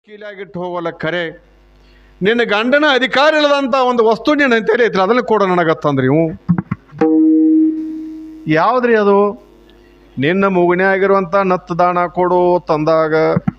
ಕೀಲಾಗಿಟ್ಟು ಹೋಗಲ್ಲ ಖರೆ ನಿನ್ನ ಗಂಡನ ಅಧಿಕಾರ ಇಲ್ಲದಂತ ಒಂದು ವಸ್ತು ನಿನ್ನ ಅಂತೇಳಿ ಐತ್ರಿ ಅದನ್ನ ಕೊಡ ನನಗತ್ತಂದ್ರಿ ಇವು ಯಾವ್ದ್ರಿ ಅದು ನಿನ್ನ ಮುಗುಣಿಯಾಗಿರುವಂಥ ನತ್ತು ದಾಣ ಕೊಡು ತಂದಾಗ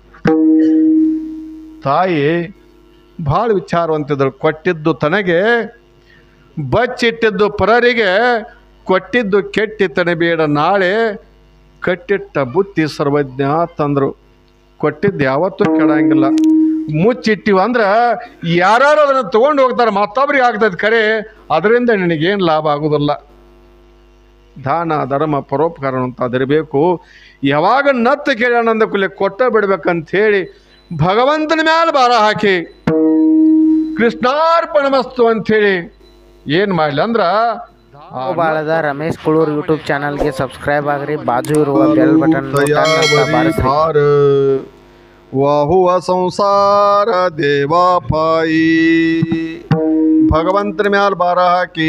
ತಾಯಿ ಭಾಳ ವಿಚಾರವಂತಿದ್ರು ಕೊಟ್ಟಿದ್ದು ತನಗೆ ಬಚ್ಚಿಟ್ಟಿದ್ದು ಪರರಿಗೆ ಕೊಟ್ಟಿದ್ದು ಕೆಟ್ಟಿತನೆ ಬೇಡ ನಾಳೆ ಕಟ್ಟಿಟ್ಟ ಬುತ್ತಿ ಸರ್ವಜ್ಞ ತಂದರು ಕೊಟ್ಟಿದ್ದು ಯಾವತ್ತೂ ಕೆಡಂಗಿಲ್ಲ ಮುಚ್ಚಿಟ್ಟಿವ ಅಂದ್ರೆ ಯಾರು ಅದನ್ನು ತೊಗೊಂಡು ಹೋಗ್ತಾರೆ ಮತ್ತೊಬ್ರಿಗೆ ಆಗ್ತದೆ ಖರೆ ಅದರಿಂದ ನಿನಗೇನು ಲಾಭ ಆಗೋದಿಲ್ಲ ದಾನ ಧರ್ಮ ಪರೋಪಕಾರ ಅಂತ ಅದಿರಬೇಕು ಯಾವಾಗ ನತ್ತು ಕೇಳಿ ಆನಂದ ಕುಲೆ ಕೊಟ್ಟ ಬಿಡ್ಬೇಕಂತ ಹೇಳಿ ಭಗವಂತನ ಮ್ಯಾಲ ಭಾರ ಹಾಕಿ ಕೃಷ್ಣಾರ್ಪಣ ಮಸ್ತು ಅಂಥೇಳಿ ಏನು ಮಾಡಲಿ ಅಂದ್ರ ಆ ಬಾಳದ ರಮೇಶ್ ಕುಳೂರ್ ಯೂಟ್ಯೂಬ್ ಚಾನಲ್ಗೆ ಸಬ್ಸ್ಕ್ರೈಬ್ ಆಗ್ರಿ ಬಾಜು ಇರುವ ಬೆಲ್ ಬಟನ್ ಬಾರಿಸ್ರಿ ಭಾರ ವಾಹುವ ಸಂಸಾರ ದೇವಾಪಾಯಿ ಭಗವಂತನ ಮ್ಯಾಲ ಭಾರ ಹಾಕಿ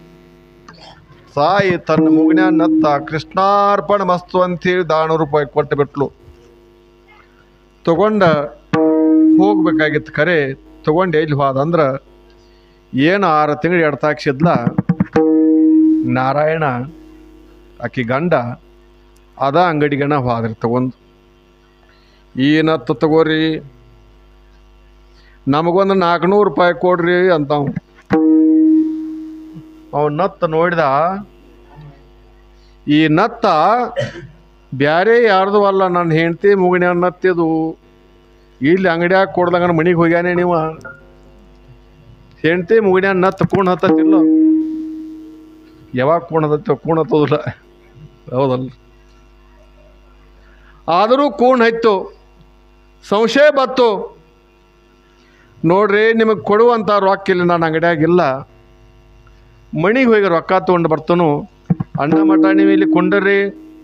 ಸಾಯಿ ತನ್ನ ಮುಗಿನ ನತ್ತ ಕೃಷ್ಣಾರ್ಪಣ ಮಸ್ತು ಅಂತೇಳಿ ದಾಣ ರೂಪಾಯಿ ಕೊಟ್ಟು ಬಿಟ್ಲು ತಗೊಂಡ ಹೋಗ್ಬೇಕಾಗಿತ್ತು ಖರೆ ತಗೊಂಡು ಎಲ್ಲಿ ಹೋದ ಅಂದ್ರೆ ಏನು ಆರು ತಿಂಗಳು ಎರಡು ತಾಕ್ಷಿದ್ಲ ನಾರಾಯಣ ಆಕಿ ಗಂಡ ಅದ ಅಂಗಡಿಗನ ಹೋದ್ರಿ ತಗೊಂಡು ಏನತ್ತ ತಗೋರಿ ನಮಗೊಂದು ನಾಲ್ಕುನೂರು ರೂಪಾಯಿ ಕೊಡ್ರಿ ಅಂತಾವ್ ಅವ ನತ್ತ ನೋಡಿದ ಈ ನತ್ತ ಬ್ಯಾರೆ ಯಾರ್ದು ಅಲ್ಲ ನನ್ನ ಹೆಂಡತಿ ಮುಗಿನ ನತ್ತಿದು ಇಲ್ಲಿ ಅಂಗಡಿಯಾಗ ಕೊಡ್ದಂಗ ಮನಿಗೆ ಹೋಗ್ಯಾನೆ ನೀವು ಹೆಂಡತಿ ಮುಗಿನ ನತ್ತ ಕೂಣ ಹತ್ತತ್ತಿಲ್ಲ ಯಾವಾಗ ಕೂಣ ಹತ್ತೋ ಕೂಣ ಹತ್ತೋದಿಲ್ಲ ಹೌದಲ್ಲ ಆದರೂ ಕೂಣ ಹತ್ತು ಸಂಶಯ ಬತ್ತು ನೋಡ್ರಿ ನಿಮಗೆ ಕೊಡುವಂಥ ರೊಕ್ಕ ಇಲ್ಲಿ ನಾನು ಅಂಗಡಿಯಾಗಿಲ್ಲ ಮಣಿಗೆ ಹೋಗಿ ರೊಕ್ಕ ತೊಗೊಂಡು ಬರ್ತನು ಅಣ್ಣ ಮಠ ನೀವು ಇಲ್ಲಿ ಕೊಂಡರ್ರಿ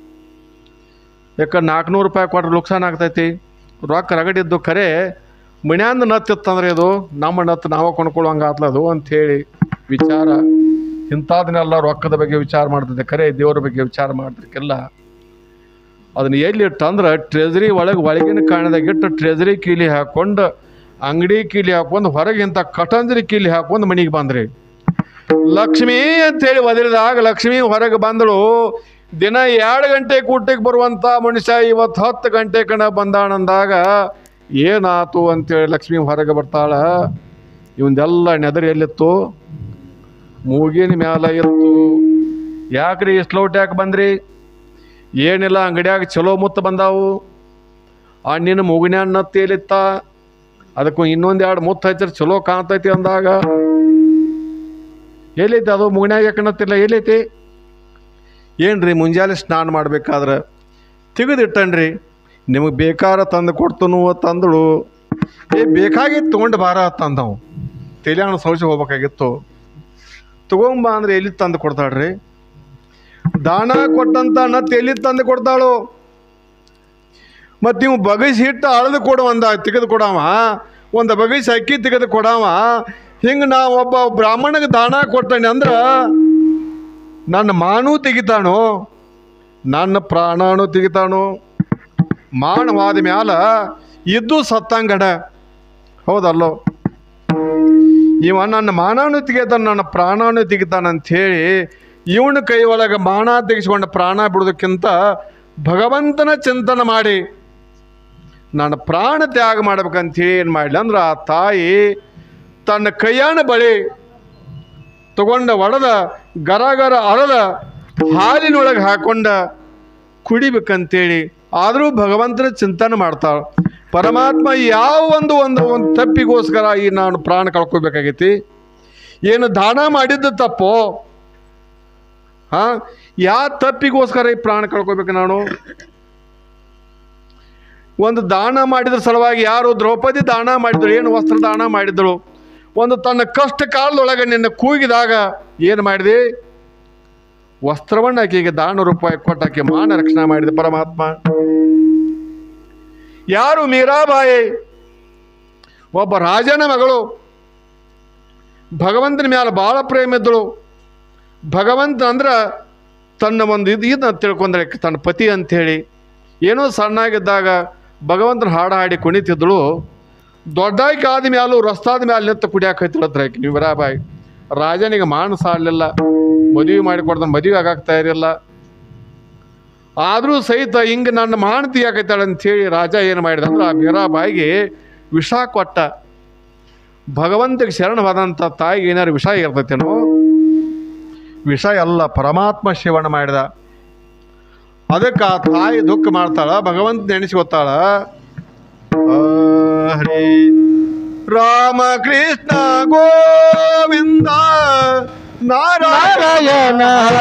ಯಾಕೆ ನಾಲ್ಕುನೂರು ರೂಪಾಯಿ ಕೊಟ್ರೆ ನುಕ್ಸಾನ್ ಆಗ್ತೈತಿ ರೊಕ್ಕ ರಗಡಿದ್ದು ಖರೆ ಮನ್ಯಾಂದ ನತ್ತಿತ್ತಂದ್ರೆ ಇದು ನಮ್ಮ ನತ್ತು ನಾವೇ ಕೊಂಡ್ಕೊಳ್ಳುವಂಗೆ ಆತ್ಲದು ಅಂಥೇಳಿ ವಿಚಾರ ಇಂಥದನ್ನೆಲ್ಲ ರೊಕ್ಕದ ಬಗ್ಗೆ ವಿಚಾರ ಮಾಡ್ತಿದ್ದೆ ಖರೆ ದೇವ್ರ ಬಗ್ಗೆ ವಿಚಾರ ಮಾಡ್ತಿರ್ಕಿಲ್ಲ ಅದನ್ನ ಎಲ್ಲಿ ಇಟ್ಟಂದ್ರೆ ಟ್ರೆಜರಿ ಒಳಗೆ ಒಳಗಿನ ಕಾಣದಾಗ ಇಟ್ಟು ಟ್ರೆಜರಿ ಕೀಲಿ ಹಾಕೊಂಡು ಅಂಗಡಿ ಕೀಲಿ ಹಾಕೊಂಡು ಹೊರಗೆ ಇಂಥ ಕಟಂಜರಿ ಕೀಲಿ ಹಾಕೊಂಡು ಮನೆಗೆ ಬಂದ್ರಿ ಲಕ್ಷ್ಮಿ ಅಂತೇಳಿ ಒದರಿದಾಗ ಲಕ್ಷ್ಮಿ ಹೊರಗೆ ಬಂದಳು ದಿನ ಎರಡು ಗಂಟೆ ಕೂಟಕ್ಕೆ ಬರುವಂಥ ಮನುಷ್ಯ ಇವತ್ತು ಹತ್ತು ಗಂಟೆ ಕಣ ಬಂದಾಣಂದಾಗ ಏನಾತು ಅಂತೇಳಿ ಲಕ್ಷ್ಮಿ ಹೊರಗೆ ಬರ್ತಾಳ ಇವಂದೆಲ್ಲ ನೆದರಿ ಎಲ್ಲಿತ್ತು ಮೂಗಿನ ಮ್ಯಾಲ ಇತ್ತು ಯಾಕ್ರಿ ಇಷ್ಟು ಲೌಟ್ ಯಾಕೆ ಬಂದ್ರಿ ಏನಿಲ್ಲ ಅಂಗಡಿಯಾಗ ಚಲೋ ಮುತ್ತ ಬಂದಾವು ಆ ನಿನ್ನ ಮೂಗಿನ ನತ್ತಿ ಎಲ್ಲಿತ್ತ ಅದಕ್ಕೂ ಇನ್ನೊಂದು ಎರಡು ಮುತ್ತ ಹಚ್ಚಿರ ಚಲೋ ಕಾಣ್ತೈತಿ ಅಂದಾಗ ಎಲ್ಲೈತಿ ಅದು ಮುಗಿನ್ಯಾಗ ಯಾಕೆ ನತ್ತಿಲ್ಲ ಎಲ್ಲೈತಿ ಏನ್ರಿ ಮುಂಜಾನೆ ಸ್ನಾನ ಮಾಡ್ಬೇಕಾದ್ರೆ ತೆಗೆದಿಟ್ಟನ್ರಿ ನಿಮಗೆ ಬೇಕಾರ ತಂದು ಕೊಡ್ತನು ತಂದಳು ಏ ಬೇಕಾಗಿತ್ತು ತೊಗೊಂಡು ಬಾರ ತಂದವು ತೆಲಿಯಾಣ ಸೌಚ ಹೋಗ್ಬೇಕಾಗಿತ್ತು ತಗೊಂಬ ಅಂದ್ರೆ ಎಲ್ಲಿ ತಂದು ಕೊಡ್ತಾಳ್ರಿ ದಾನ ಕೊಟ್ಟಂತ ನತ್ತು ಎಲ್ಲಿ ತಂದು ಕೊಡ್ತಾಳು ಮತ್ತು ನೀವು ಬಗಸಿ ಹಿಟ್ಟು ಅಳದು ಕೊಡು ಒಂದ ತೆಗೆದು ಕೊಡವ ಒಂದು ಬಗಸಿ ಅಕ್ಕಿ ತೆಗೆದು ಕೊಡವ ಹಿಂಗೆ ನಾ ಒಬ್ಬ ಬ್ರಾಹ್ಮಣಗೆ ದಾನ ಕೊಟ್ಟಣಿ ಅಂದ್ರೆ ನನ್ನ ಮಾನೂ ತೆಗಿತಾನು ನನ್ನ ಪ್ರಾಣನೂ ತೆಗಿತಾನು ಮಾನವಾದ ಮ್ಯಾಲ ಇದ್ದು ಸತ್ತಂಗಡ ಹೌದಲ್ಲೋ ಇವ ನನ್ನ ಮಾನವನು ತೆಗಿತಾನ ನನ್ನ ಪ್ರಾಣನೂ ತೆಗಿತಾನಂಥೇಳಿ ಇವನ ಕೈ ಒಳಗೆ ಮಾನ ತೆಗೆಸ್ಕೊಂಡು ಪ್ರಾಣ ಬಿಡೋದಕ್ಕಿಂತ ಭಗವಂತನ ಚಿಂತನೆ ಮಾಡಿ ನಾನು ಪ್ರಾಣ ತ್ಯಾಗ ಮಾಡ್ಬೇಕಂತೇಳಿ ಏನು ಮಾಡಲಿ ಅಂದ್ರೆ ಆ ತಾಯಿ ತನ್ನ ಕೈಯಾನ ಬಳಿ ತಗೊಂಡ ಒಡೆದ ಗರ ಗರ ಅರದ ಹಾಲಿನೊಳಗೆ ಹಾಕೊಂಡ ಕುಡಿಬೇಕಂತೇಳಿ ಆದರೂ ಭಗವಂತನ ಚಿಂತನೆ ಮಾಡ್ತಾಳೆ ಪರಮಾತ್ಮ ಯಾವ ಒಂದು ಒಂದು ಒಂದು ತಪ್ಪಿಗೋಸ್ಕರ ಈ ನಾನು ಪ್ರಾಣ ಕಳ್ಕೊಬೇಕಾಗೈತಿ ಏನು ದಾನ ಮಾಡಿದ್ದು ತಪ್ಪೋ ಹಾಂ ಯಾವ ತಪ್ಪಿಗೋಸ್ಕರ ಈ ಪ್ರಾಣ ಕಳ್ಕೊಬೇಕು ನಾನು ಒಂದು ದಾನ ಮಾಡಿದ್ರ ಸಲುವಾಗಿ ಯಾರು ದ್ರೌಪದಿ ದಾನ ಮಾಡಿದಳು ಏನು ವಸ್ತ್ರ ದಾನ ಮಾಡಿದಳು ಒಂದು ತನ್ನ ಕಷ್ಟ ಕಾಲದೊಳಗೆ ನಿನ್ನ ಕೂಗಿದಾಗ ಏನು ಮಾಡಿದೆ ವಸ್ತ್ರವನ್ನು ಆಕೆಗೆ ದಾನ ರೂಪಾಯಿ ಕೊಟ್ಟು ಆಕೆ ಮಾನ ರಕ್ಷಣೆ ಮಾಡಿದ ಪರಮಾತ್ಮ ಯಾರು ಮೀರಾಬಾಯಿ ಒಬ್ಬ ರಾಜನ ಮಗಳು ಭಗವಂತನ ಮ್ಯಾಲ ಭಾಳ ಪ್ರೇಮ ಇದ್ದಳು ಭಗವಂತ ಅಂದ್ರೆ ತನ್ನ ಒಂದು ಇದು ಇದನ್ನ ತಿಳ್ಕೊಂಡ್ರೆ ತನ್ನ ಪತಿ ಅಂಥೇಳಿ ಏನೋ ಸಣ್ಣಾಗಿದ್ದಾಗ ಭಗವಂತನ ಹಾಡು ಹಾಡಿ ಕುಣಿತಿದ್ದಳು ದೊಡ್ಡಾಕಿ ಆದ ಮ್ಯಾಲೂ ರಸ್ತಾದ ಮ್ಯಾಲ ನಿಂತು ಕುಡಿಯಾಕೈತಿಳತ್ರ ಆಕಿ ನೀವು ಬಾಯಿ ರಾಜನಿಗೆ ಮಾನಸ ಆಡಲಿಲ್ಲ ಮದುವೆ ಮಾಡಿಕೊಡ್ದ ಮದುವೆ ಆಗಾಕ್ತಾ ಇರಲಿಲ್ಲ ಆದರೂ ಸಹಿತ ಹಿಂಗೆ ನನ್ನ ಮಾಣತಿ ಯಾಕೈತಾಳೆ ಅಂಥೇಳಿ ರಾಜ ಏನು ಮಾಡಿದ ಅಂದ್ರೆ ಆ ಮೀರಾಬಾಯಿಗೆ ವಿಷ ಕೊಟ್ಟ ಭಗವಂತಗೆ ಶರಣವಾದಂಥ ತಾಯಿಗೆ ಏನಾರು ವಿಷ ಇರ್ತೈತೇನೋ ವಿಷ ಎಲ್ಲ ಪರಮಾತ್ಮ ಶಿವಣ ಮಾಡಿದ ಅದಕ್ಕೆ ಆ ತಾಯಿ ದುಃಖ ಮಾಡ್ತಾಳ ಭಗವಂತ ನೆನೆಸ್ಕೊತಾಳ ಆ, ಹರಿ ರಾಮ ಕೃಷ್ಣ ಗೋವಿಂದ ನಾರಾಯಣ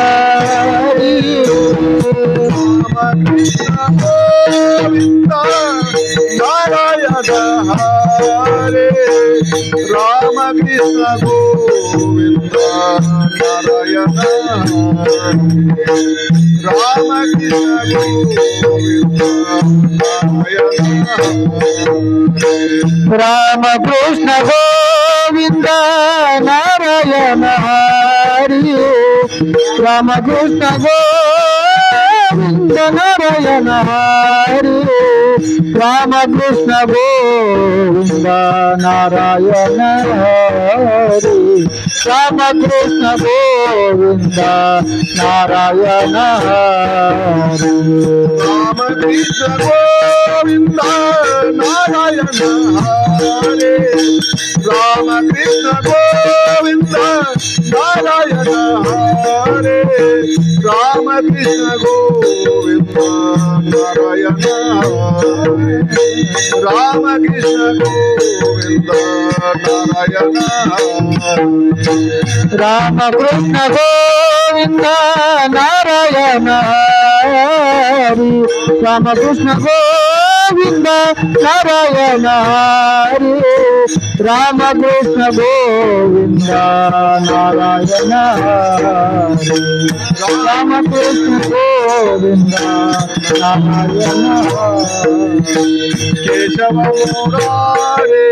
ರಾಮ ಕೃಷ್ಣ ಗೋವಿಂದ ನಾರಾಯಣ ಹರೇ ರಾಮ ಕೃಷ್ಣ ಗೋವಿಂದ ನಾರಾಯಣ ಹರೇ ರಾಮ ಕೃಷ್ಣ ಗೋವಿಂದ ನಾರಾಯಣ ಹರೇ ರಾಮ ಕೃಷ್ಣ ಗೋವಿಂದ ನಾರಾಯಣ ಹರಿ ರಾಮ ಕೃಷ್ಣ ಗೋವಿಂದ ನಾರಾಯಣ ಹರಿ ರಾಮ ಕೃಷ್ಣ ಗೋವಿಂದ ನಾರಾಯಣ ಹರಿ ರಾಮ ಕೃಷ್ಣ ಗೋವಿಂದ ನಾರಾಯಣ ಹರಿ ರಾಮ ಕೃಷ್ಣ ಗೋವಿಂದ ನಾರಾಯಣ ಹರೇ ರಾಮ ಕೃಷ್ಣ ಗೋವಿಂದ ನಾರಾಯಣ ಹರೇ ರಾಮ ಕೃಷ್ಣ ಗೋವಿಂದ ನಾರಾಯಣ ಹರೇ ರಾಮ ಕೃಷ್ಣ ಗೋವಿಂದ ನಾರಾಯಣ ಹರೇ ರಾಮ ಕೃಷ್ಣ ಗೋವಿಂದ ನಾರಾಯಣ ಹರಿ ರಾಮ ಕೃಷ್ಣ ಗೋವಿಂದ ನಾರಾಯಣ ಹರಿ ರಾಮ ಕೃಷ್ಣ ಗೋವಿಂದ ನಾರಾಯಣ ಹರಿ ರಾಮ ಕೃಷ್ಣ ಗೋವಿಂದ ನಾರಾಯಣ ಹರಿ ಕೇಶವ ಮುರಾರೇ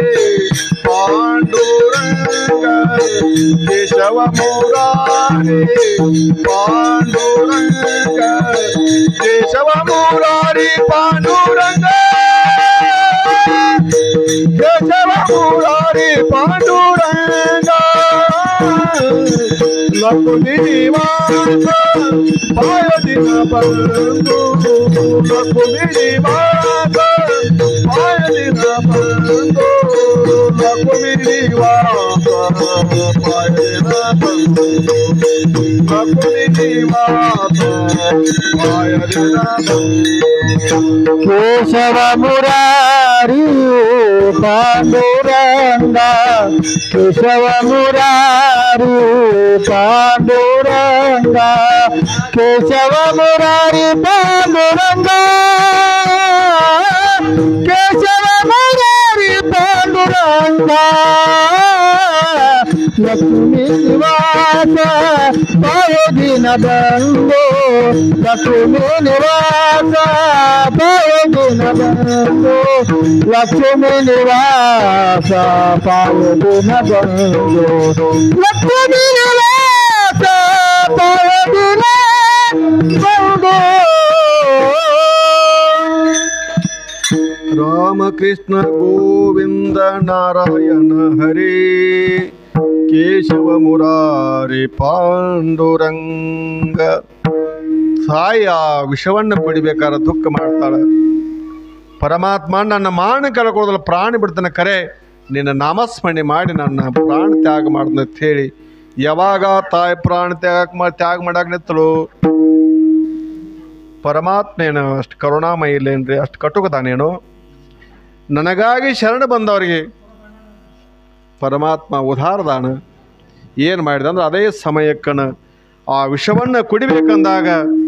ಪಾಂಡುರಂಗ ಕೇಶವ ಮುರಾರೇ ಪಾಂಡುರಂಗ ಕೇಶವ ಮುರಾರಿ ಪಾಂಡುರಂಗ ಕೇಶವ ಮುರಾರಿ ಪಾಂಡುರಂಗ ಲಕ್ಷ್ಮೀ ನಿವಾಸ ಪಾಯದಿನ ಬಂದು ಲಕ್ಷ್ಮೀ ನಿವಾಸ ಪಾಯದಿನ ಬಂದು ಲಕ್ಷ್ಮೀ ನಿವಾಸ ಪಾಯದಿನ ಬಂದು ಲಕ್ಷ್ಮೀ ನಿವಾಸ ಪಾಯದಿನ ಬಂದು ಕೇಶವ ಮುರಾರಿ ಪಾಂಡುರಂಗ ಕೇಶವ ಮುರಾರಿ ಪಾಂಡುರಂಗ ಕೇಶವ ಮುರಾರಿ ಪಾಂಡುರಂಗ ಕೇಶವ ಮುರಾರಿ ಪಾಂಡುರಂಗ ಲಕ್ಷ್ಮೀ ನಿವಾಸ ಬಾಯದಿನ ಬಂದು ಲಕ್ಷ್ಮೀ ನಿವಾಸ ಬಾಯದಿನ ಬಂದು ಲಕ್ಷ್ಮೀ ನಿವಾಸ ಬಾಯದಿನ ಬಂದು ಲಕ್ಷ್ಮೀ ನಿವಾಸ ಬಾಯದಿನ ಬಂದು ರಾಮಕೃಷ್ಣ ಗೋವಿಂದ ನಾರಾಯಣ ಹರೇ ಕೇಶವ ಮುರಾರಿ ಪಾಂಡುರಂಗ ಸಾಯ ವಿಷವನ್ನು ಕುಡಿಬೇಕಾದ್ರೆ ದುಃಖ ಮಾಡ್ತಾಳೆ ಪರಮಾತ್ಮ ನನ್ನ ಮಾನ ಕಳ್ಕೊಳ್ಳೋದ್ರಲ್ಲಿ ಪ್ರಾಣ ಬಿಡ್ತಾನೆ ಕರೆ ನಿನ್ನ ನಾಮಸ್ಮರಣೆ ಮಾಡಿ ನನ್ನ ಪ್ರಾಣ ತ್ಯಾಗ ಮಾಡ್ದ ಅಂತ ಹೇಳಿ ಯಾವಾಗ ತಾಯಿ ಪ್ರಾಣ ತ್ಯಾಗ ಮಾಡಿ ತ್ಯಾಗ ಮಾಡಾಕ ನಿತ್ತಳು ಪರಮಾತ್ಮ ಏನು ಅಷ್ಟು ಕರುಣಾಮಯಿ ಇಲ್ಲೇನ್ರಿ ಅಷ್ಟು ಕಟುಕದಾನೇನು ನನಗಾಗಿ ಶರಣ ಬಂದವರಿಗೆ ಪರಮಾತ್ಮ ಉದಾರದಾನ ಏನು ಮಾಡಿದ ಅಂದ್ರೆ ಅದೇ ಸಮಯಕ್ಕನ ಆ ವಿಷವನ್ನು ಕುಡಿಬೇಕಂದಾಗ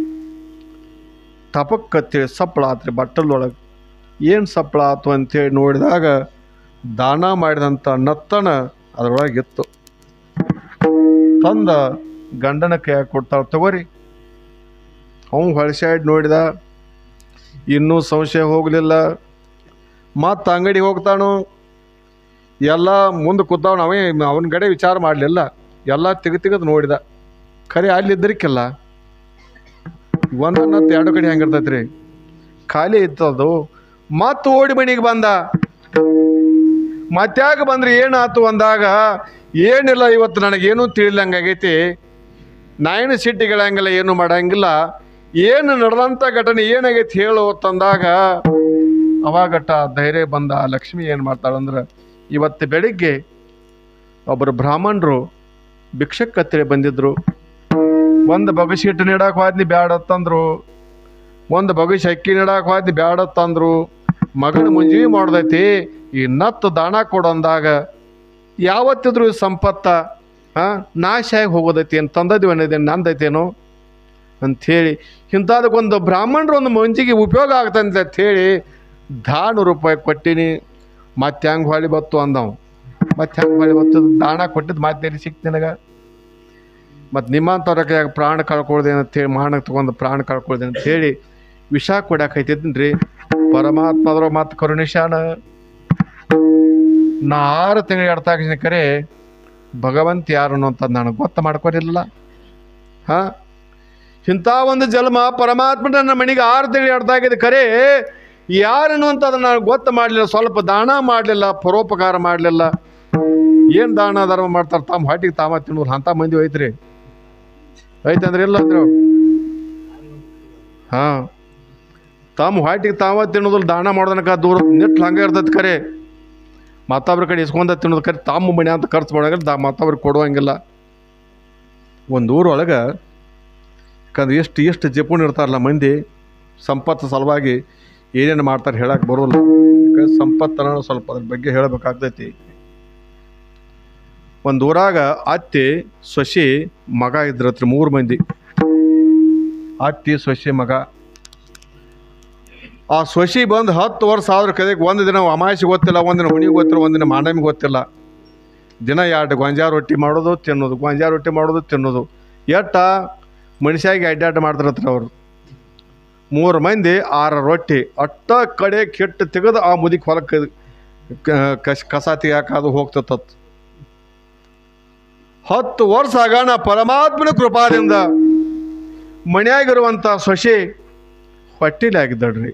ತಪಕ್ಕತ್ತೇಳಿ ಸಪ್ಪಳ ಆತ್ರಿ ಬಟ್ಟಲೊಳಗೆ ಏನು ಸಪ್ಪಳ ಆತು ಅಂತೇಳಿ ನೋಡಿದಾಗ ದಾನ ಮಾಡಿದಂಥ ನತ್ತನ ಅದರೊಳಗಿತ್ತು ತಂದ ಗಂಡನ ಕೈಯಾಗ ಕೊಡ್ತಾಳೆ ತಗೋರಿ ಅವ್ನು ಹೊಳಸಾಡಿ ನೋಡಿದ ಇನ್ನೂ ಸಂಶಯ ಹೋಗಲಿಲ್ಲ ಮತ್ತು ಅಂಗಡಿಗೆ ಹೋಗ್ತಾನು ಎಲ್ಲ ಮುಂದೆ ಕೂತಾವನು ಅವೇ ಅವನ ಕಡೆ ವಿಚಾರ ಮಾಡಲಿಲ್ಲ ಎಲ್ಲ ತೆಗೆದು ತೆಗೆದು ನೋಡಿದ ಖರೆ ಅಲ್ಲಿದ್ದರಿಕ್ಕಿಲ್ಲ ಒಂದನ್ನ ಎರಡು ಕಡೆ ಹೆಂಗಿರ್ತೈತೆ ರೀ ಖಾಲಿ ಇತ್ತು ಅದು ಮತ್ತು ಓಡಿ ಮನೆಗೆ ಬಂದ ಮತ್ಯಾಗ ಬಂದ್ರೆ ಏನಾತು ಅಂದಾಗ ಏನಿಲ್ಲ ಇವತ್ತು ನನಗೇನು ತಿಳಿದಂಗಾಗೈತಿ ನಾಯನ ಸಿಟ್ಟಿಗಳಂಗಿಲ್ಲ ಏನು ಮಾಡಂಗಿಲ್ಲ ಏನು ನಡೆದಂಥ ಘಟನೆ ಏನಾಗೈತಿ ಹೇಳು ತಂದಾಗ ಅವಾಗಟ್ಟ ಧೈರ್ಯ ಬಂದ ಆ ಲಕ್ಷ್ಮಿ ಏನು ಮಾಡ್ತಾಳಂದ್ರೆ ಇವತ್ತು ಬೆಳಿಗ್ಗೆ ಒಬ್ಬರು ಬ್ರಾಹ್ಮಣರು ಭಿಕ್ಷಕ್ಕತ್ತಿರ ಬಂದಿದ್ರು ಒಂದು ಬಗಸಿ ಹಿಟ್ಟು ನೀಡಕ್ಕೆ ಹೋದ್ನಿ ಬ್ಯಾಡತ್ತಂದ್ರು ಒಂದು ಬಗಸಿ ಅಕ್ಕಿ ನೀಡಕ್ಕೆ ಹೋದ್ನಿ ಬ್ಯಾಡತ್ತಂದ್ರು ಮಗನ ಮುಂಜಿ ಮಾಡ್ದೈತಿ ಈ ನತ್ತು ದಾಣ ಕೊಡೊಂದಾಗ ಯಾವತ್ತಿದ್ರು ಈ ಸಂಪತ್ತ ಹಾಂ ನಾಶ ಆಗಿ ಹೋಗೋದೈತಿ ಏನು ತಂದದಿವಿ ಅನ್ನೋದೇನು ನಂದೈತೇನೋ ಅಂಥೇಳಿ ಇಂಥದಕ್ಕೊಂದು ಬ್ರಾಹ್ಮಣರು ಒಂದು ಮಂಜಿಗೆ ಉಪಯೋಗ ಆಗ್ತಂತ ಹೇಳಿ ದಾನು ರೂಪಾಯಿ ಕೊಟ್ಟಿನಿ ಮತ್ತೆ ಹೆಂಗೆ ಹೊಳಿ ಬತ್ತು ಅಂದವು ಮತ್ತೆ ಹೆಂಗೆ ಹೊಳಿ ಬತ್ತು ದಾಣ ಕೊಟ್ಟಿದ್ದು ಮತ್ತೆ ಸಿಕ್ತು ನಿನಗೆ ಮತ್ತು ನಿಮ್ಮಂಥವ್ರ ಕೈಯಾಗ ಪ್ರಾಣ ಕಳ್ಕೊಳ್ದೆ ಅಂತೇಳಿ ಮಾಡಕ್ಕೆ ತೊಗೊಂಡು ಪ್ರಾಣ ಕಳ್ಕೊಳ್ದೆ ಅಂತೇಳಿ ವಿಷ ಕೊಡಕ್ಕೆ ರೀ ಪರಮಾತ್ಮ ಅದ್ರ ಮತ್ತು ಕರುಣಿಶಾನ ನಾ ಆರು ತಿಂಗಳು ಎಡ್ತಾಗ ಕರೆ ಭಗವಂತ ಯಾರು ಅನ್ನೋಂಥದ್ದು ನನಗೆ ಗೊತ್ತ ಮಾಡ್ಕೊರಿಲ್ಲ ಹಾಂ ಇಂಥ ಒಂದು ಜನ್ಮ ಪರಮಾತ್ಮ ನನ್ನ ಮನೆಗೆ ಆರು ತಿಂಗಳು ಎಡ್ತಾಗಿದೆ ಕರೆ ಯಾರು ಅನ್ನುವಂಥದ್ದು ನಾನು ಗೊತ್ತ ಮಾಡಲಿಲ್ಲ ಸ್ವಲ್ಪ ದಾನ ಮಾಡಲಿಲ್ಲ ಪರೋಪಕಾರ ಮಾಡಲಿಲ್ಲ ಏನು ದಾನ ಧರ್ಮ ಮಾಡ್ತಾರೆ ತಮ್ಮ ಹೊಟ್ಟಿಗೆ ತಾಮ ತಿನ್ನೋರು ಅಂಥ ಮಂದಿ ಐತ್ರಿ ಐತಂದ್ರೆ ಇಲ್ಲ ಅಂದ್ರೆ ಹಾಂ ತಮ್ಮ ಹೊಟ್ಟಿಗೆ ತಾವ ತಿನ್ನೋದಿಲ್ಲ ದಾನ ಮಾಡೋದನಕ ದೂರ ನಿಟ್ಟು ಹಂಗೆ ಇರ್ತೈತೆ ಖರೆ ಮತ್ತೊಬ್ರ ಕಡೆ ಇಸ್ಕೊಂಡ ತಿನ್ನೋದು ಖರೆ ತಮ್ಮ ಮನೆ ಅಂತ ಖರ್ಚು ಮಾಡೋಂಗಿಲ್ಲ ದಾ ಮತ್ತೊಬ್ರಿಗೆ ಕೊಡುವಂಗಿಲ್ಲ ಒಂದು ಊರೊಳಗೆ ಯಾಕಂದ್ರೆ ಎಷ್ಟು ಎಷ್ಟು ಜಪುಣ ಇರ್ತಾರಲ್ಲ ಮಂದಿ ಸಂಪತ್ತು ಸಲುವಾಗಿ ಏನೇನು ಮಾಡ್ತಾರೆ ಹೇಳಕ್ಕೆ ಬರೋಲ್ಲ ಯಾಕಂದ್ರೆ ಸಂಪತ್ತನ್ನ ಸ್ವಲ್ಪ ಅದ್ರ ಬಗ್ಗೆ ಹೇಳಬೇಕಾಗ್ತೈತಿ ಒಂದು ಊರಾಗ ಅತ್ತಿ ಸೊಸಿ ಮಗ ಇದ್ರತ್ರ ಮೂರು ಮಂದಿ ಅತ್ತಿ ಸೊಸಿ ಮಗ ಆ ಸೊಸಿ ಬಂದು ಹತ್ತು ವರ್ಷ ಆದ್ರೆ ಕದಕ್ಕೆ ಒಂದು ದಿನ ಅಮಾವಾಸ್ಯೆ ಗೊತ್ತಿಲ್ಲ ಒಂದಿನ ಹುಣಿಗೆ ಗೊತ್ತಿಲ್ಲ ಒಂದಿನ ಮಾನಮಿಗೆ ಗೊತ್ತಿಲ್ಲ ದಿನ ಎರಡು ಗೊಂಜಾಳ ರೊಟ್ಟಿ ಮಾಡೋದು ತಿನ್ನೋದು ಗೊಂಜಾಳ ರೊಟ್ಟಿ ಮಾಡೋದು ತಿನ್ನೋದು ಎಟ್ಟ ಮನುಷ್ಯಾಗಿ ಅಡ್ಡಾಟ ಮಾಡ್ತಾರತ್ರ ಅವರು ಮೂರು ಮಂದಿ ಆರು ರೊಟ್ಟಿ ಅಟ್ಟ ಕಡೆ ಕೆಟ್ಟು ತೆಗೆದು ಆ ಮುದಿಗೆ ಹೊಲಕ್ಕೆ ಕಸ್ ಕಸ ತೆಗಿಯಾಕದು ಹೋಗ್ತತ್ ಹತ್ತು ವರ್ಷ ಆಗಾಣ ಪರಮಾತ್ಮನ ಕೃಪಾದಿಂದ ಮನ್ಯಾಗಿರುವಂಥ ಸೊಸೆ ಹೊಟ್ಟಿಲಿ ಆಗಿದ್ದಳ್ರಿ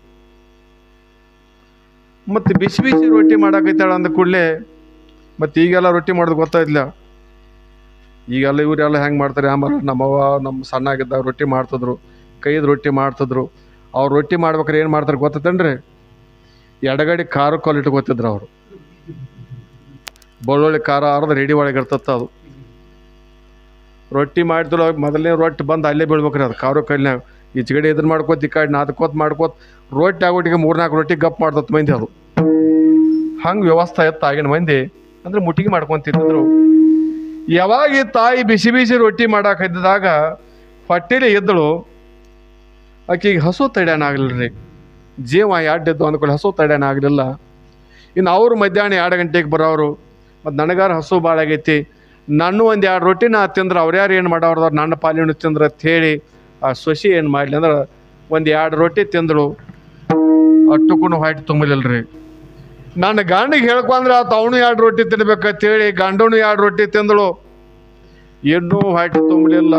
ಮತ್ತು ಬಿಸಿ ಬಿಸಿ ರೊಟ್ಟಿ ಮಾಡಾಕೈತಾಳ ಅಂದ ಕೂಡಲೇ ಮತ್ತು ಈಗೆಲ್ಲ ರೊಟ್ಟಿ ಮಾಡೋದು ಗೊತ್ತಾಯ್ತಿಲ್ಲ ಈಗೆಲ್ಲ ಇವರೆಲ್ಲ ಹೆಂಗೆ ಮಾಡ್ತಾರೆ ಆಮೇಲೆ ನಮ್ಮವ್ವ ನಮ್ಮ ಸಣ್ಣಾಗಿದ್ದಾಗ ರೊಟ್ಟಿ ಮಾಡ್ತಿದ್ರು ಕೈದು ರೊಟ್ಟಿ ಮಾಡ್ತಿದ್ರು ಅವ್ರು ರೊಟ್ಟಿ ಮಾಡ್ಬೇಕಾರೆ ಏನು ಮಾಡ್ತಾರೆ ಗೊತ್ತೈತೇನ್ರಿ ಎಡಗಡೆ ಖಾರ ಕಲ್ಲು ಇಟ್ಕೊತಿದ್ರು ಅವರು ಬೆಳ್ಳುಳ್ಳಿ ಖಾರ ಅರ್ಧ ರೆಡಿ ಒಳಗೆ ಇರ್ತತ್ತ ಅದು ರೊಟ್ಟಿ ಮಾಡಿದ್ರು ಮೊದಲನೇ ರೊಟ್ಟಿ ಬಂದು ಅಲ್ಲೇ ಬೀಳ್ಬೇಕ್ರಿ ಅದು ಖಾರ ಕಲ್ಲಿನಾಗ ಈಚೆಗಡೆ ಇದನ್ನ ಮಾಡ್ಕೋತ ಈ ಕಡೆ ನಾದ್ಕೋತ ಮಾಡ್ಕೋತ ರೊಟ್ಟಿ ಆಗೋಟಿಗೆ ಮೂರ್ನಾಲ್ಕು ರೊಟ್ಟಿ ಗಪ್ ಮಾಡ್ದತ್ ಮಂದಿ ಅದು ಹಂಗೆ ವ್ಯವಸ್ಥೆ ಇತ್ತು ಆಗಿನ ಮಂದಿ ಅಂದ್ರೆ ಮುಟ್ಟಿಗೆ ಮಾಡ್ಕೊಂತ ತಿಂತಿದ್ರು ಯಾವಾಗ ಈ ತಾಯಿ ಬಿಸಿ ಬಿಸಿ ರೊಟ್ಟಿ ಮಾಡಾಕಿದ್ದಾಗ ಹೊಟ್ಟೆಲಿ ಎದ್ದಳು ಆಕೆಗೆ ಹಸು ತಡ್ಯಾನ ಆಗ್ಲಿಲ್ಲ ರೀ ಜೀವ ಎಡ್ಡಿದ್ದು ಅಂದ್ಕೊಳ್ಳಿ ಹಸು ತಡ್ಯಾನ ಆಗಲಿಲ್ಲ ಇನ್ನು ಅವರು ಮಧ್ಯಾಹ್ನ ಎರಡು ಗಂಟೆಗೆ ಬರೋರು ಮತ್ತು ನನಗಾರ ಹಸು ಭಾಳ ಆಗೈತಿ ನನ್ನ ಒಂದು ಎರಡು ರೊಟ್ಟಿ ನಾ ತಿಂದ್ರೆ ಅವ್ರ್ಯಾರು ಏನು ಮಾಡೋರ್ದ ನನ್ನ ಪಾಲಿನ ತಿಂದ್ರೆ ಅಂತ ಹೇಳಿ ಆ ಸೊಸಿ ಏನು ಮಾಡಲಿ ಅಂದ್ರೆ ಒಂದು ಎರಡು ರೊಟ್ಟಿ ತಿಂದಳು ಅಟ್ಟಕ್ಕೂ ಹೊಟ್ಟೆ ತುಂಬಲಿಲ್ಲ ರೀ ನನ್ನ ಗಂಡಿಗೆ ಹೇಳ್ಕೊಂಡ್ರೆ ಆತ ಅವನು ಎರಡು ರೊಟ್ಟಿ ತಿನ್ಬೇಕಂತ ಹೇಳಿ ಗಂಡನು ಎರಡು ರೊಟ್ಟಿ ತಿಂದಳು ಇನ್ನೂ ಹೊಟ್ಟೆ ತುಂಬಲಿಲ್ಲ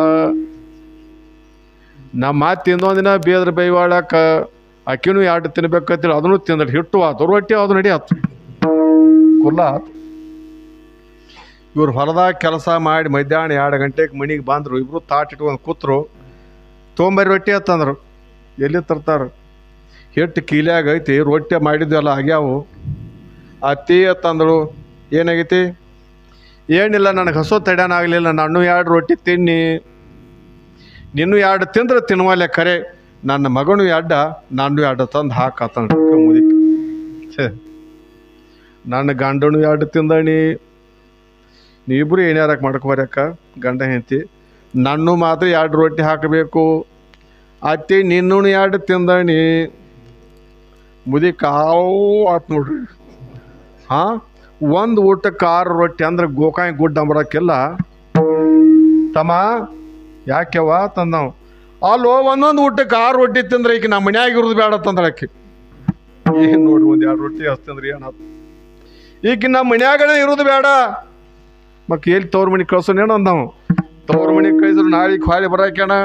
ನಮ್ಮ ಮಾತು ತಿಂದೊಂದಿನ ಬೇದ್ರ ಬೈವಾಳಕ ಅಕ್ಕಿನೂ ಎರಡು ತಿನ್ಬೇಕಂತೇಳಿ ಅದನ್ನು ತಿಂದಳು ಹಿಟ್ಟು ಆತು ರೊಟ್ಟಿ ಅದು ನಡಿ ಆತು ಕುಲ್ಲ ಆತು ಇವ್ರು ಹೊಲದಾಗ ಕೆಲಸ ಮಾಡಿ ಮಧ್ಯಾಹ್ನ ಎರಡು ಗಂಟೆಗೆ ಮನೆಗೆ ಬಂದರು ಇಬ್ಬರು ತಾಟ್ ಇಟ್ಕೊಂಡು ಕೂತ್ರು ತೊಂಬರಿ ರೊಟ್ಟಿ ಅಂತಂದ್ರು ಎಲ್ಲಿ ತರ್ತಾರೆ ಹಿಟ್ಟು ಕೀಲ್ಯಾಗ ಐತಿ ರೊಟ್ಟಿ ಮಾಡಿದ್ವಲ್ಲ ಆಗ್ಯಾವು ಅತ್ತಿ ಅಂತಂದಳು ಏನಾಗೈತಿ ಏನಿಲ್ಲ ನನಗೆ ಹಸು ತಡ್ಯಾನ ಆಗಲಿಲ್ಲ ನಾನು ಎರಡು ರೊಟ್ಟಿ ತಿನ್ನಿ ನಿನ್ನೂ ಎರಡು ತಿಂದ್ರೆ ತಿನ್ವಲ್ಲೆ ಖರೆ ನನ್ನ ಮಗನು ಎಡ್ಡ ನಾನು ಎರಡು ತಂದು ಹಾಕತ್ತಂದ್ರೆ ಮುದಿಕ್ ಛೇ ನನ್ನ ಗಂಡನು ಎರಡು ತಿಂದಣಿ ನೀವಿಬ್ರು ಏನ್ಯಾರಕ್ಕೆ ಮಾಡ್ಕೋಬರಕ್ಕ ಗಂಡ ಹೆಂಡತಿ ನನ್ನೂ ಮಾತ್ರ ಎರಡು ರೊಟ್ಟಿ ಹಾಕಬೇಕು ಅತ್ತಿ ನಿನ್ನೂ ಎರಡು ತಿಂದಣಿ ಮುದಿ ಕಾವು ಆತ್ ನೋಡ್ರಿ ಹಾಂ ಒಂದು ಊಟಕ್ಕೆ ಆರು ರೊಟ್ಟಿ ಅಂದ್ರೆ ಗೋಕಾಯಿ ಗುಡ್ಡ ಅಂಬರಕ್ಕೆಲ್ಲ ತಮ್ಮ ಯಾಕೆವ ತಂದವು ಅಲ್ಲೋ ಒಂದೊಂದು ಊಟಕ್ಕೆ ಆರು ರೊಟ್ಟಿ ತಿಂದ್ರೆ ಈಕೆ ನಮ್ಮ ಮನ್ಯಾಗ ಇರೋದು ಬೇಡ ತಂದ್ರೆ ಆಕೆ ಏನು ನೋಡ್ರಿ ಒಂದು ಎರಡು ರೊಟ್ಟಿ ಹಚ್ತಂದ್ರೆ ಏನಾಯ್ತು ಈಕೆ ನಮ್ಮ ಮನ್ಯಾಗನೇ ಇರೋದು ಬೇಡ ಮಕ್ಕ ಎಲ್ಲಿ ತವ್ರ ಮನೆಗೆ ಕಳ್ಸೋನೇನು ಅಂದವು ತವ್ರ ಮನೆಗೆ ಕಳಿಸಿದ್ರು ನಾಳೆ ಖಾಲಿ ಬರಾಕ್ಯಾಣ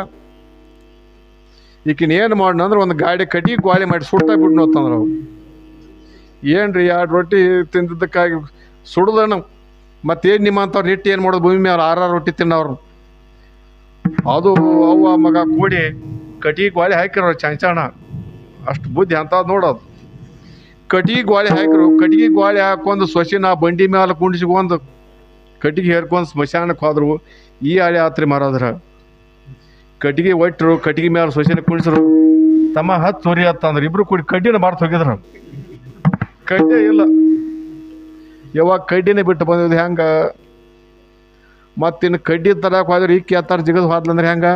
ಈಕಿನ ಏನು ಮಾಡೋಣ ಅಂದ್ರೆ ಒಂದು ಗಾಡಿ ಕಟ್ಟಿ ಗ್ವಾಲಿ ಮಾಡಿ ಸುಟ್ಟ ಬಿಡ್ನು ಅಂತಂದ್ರೆ ಅವು ಏನು ರೀ ಎರಡು ರೊಟ್ಟಿ ತಿಂದಿದ್ದಕ್ಕಾಗಿ ಸುಡ್ದಣ ಮತ್ತೇನು ನಿಮ್ಮಂಥವ್ರು ಹಿಟ್ಟು ಏನು ಮಾಡೋದು ಭೂಮಿ ಮೇಲೆ ಆರಾರು ರೊಟ್ಟಿ ತಿನ್ನೋರು ಅದು ಅವ್ವ ಮಗ ಕೂಡಿ ಕಟಿಗೆ ಗ್ವಾಳಿ ಹಾಕಿರೋ ಚಂಚಣ ಅಷ್ಟು ಬುದ್ಧಿ ಅಂಥದ್ದು ನೋಡೋದು ಕಟಿಗೆ ಗ್ವಾಳಿ ಹಾಕಿರು ಕಟಿಗೆ ಗ್ವಾಳಿ ಹಾಕೊಂಡು ಸೊಸಿನ ಬಂಡಿ ಮೇಲೆ ಕುಂಡಿಸ್ಕೊಂಡು ಕಟ್ಟಿಗೆ ಹೇರ್ಕೊಂಡು ಸ್ಮಶಾನಕ್ಕೆ ಹೋದ್ರು ಈ ಹಳೆ ಆತ್ರಿ ಮಾರೋದ್ರ ಕಟ್ಟಿಗೆ ಒಟ್ಟರು ಕಟ್ಟಿಗೆ ಮೇಲೆ ಸೊಸೆನ ಕುಣಿಸ್ರು ತಮ್ಮ ಹತ್ತು ಸೊರಿ ಹತ್ತಂದ್ರೆ ಇಬ್ರು ಕೂಡಿ ಕಡ್ಡಿನ ಮಾರ್ತು ಹೋಗಿದ್ರು ಕಡ್ಡೆ ಇಲ್ಲ ಯಾವಾಗ ಕಡ್ಡಿನೇ ಬಿಟ್ಟು ಬಂದಿದ್ದು ಹೆಂಗ ಮತ್ತಿನ್ನು ಕಡ್ಡಿ ತರಕ್ಕೆ ಹೋದ್ರೆ ಈ ಕೇತಾರ ಜಿಗದ್ ಹೋದ್ಲಂದ್ರೆ ಹೆಂಗ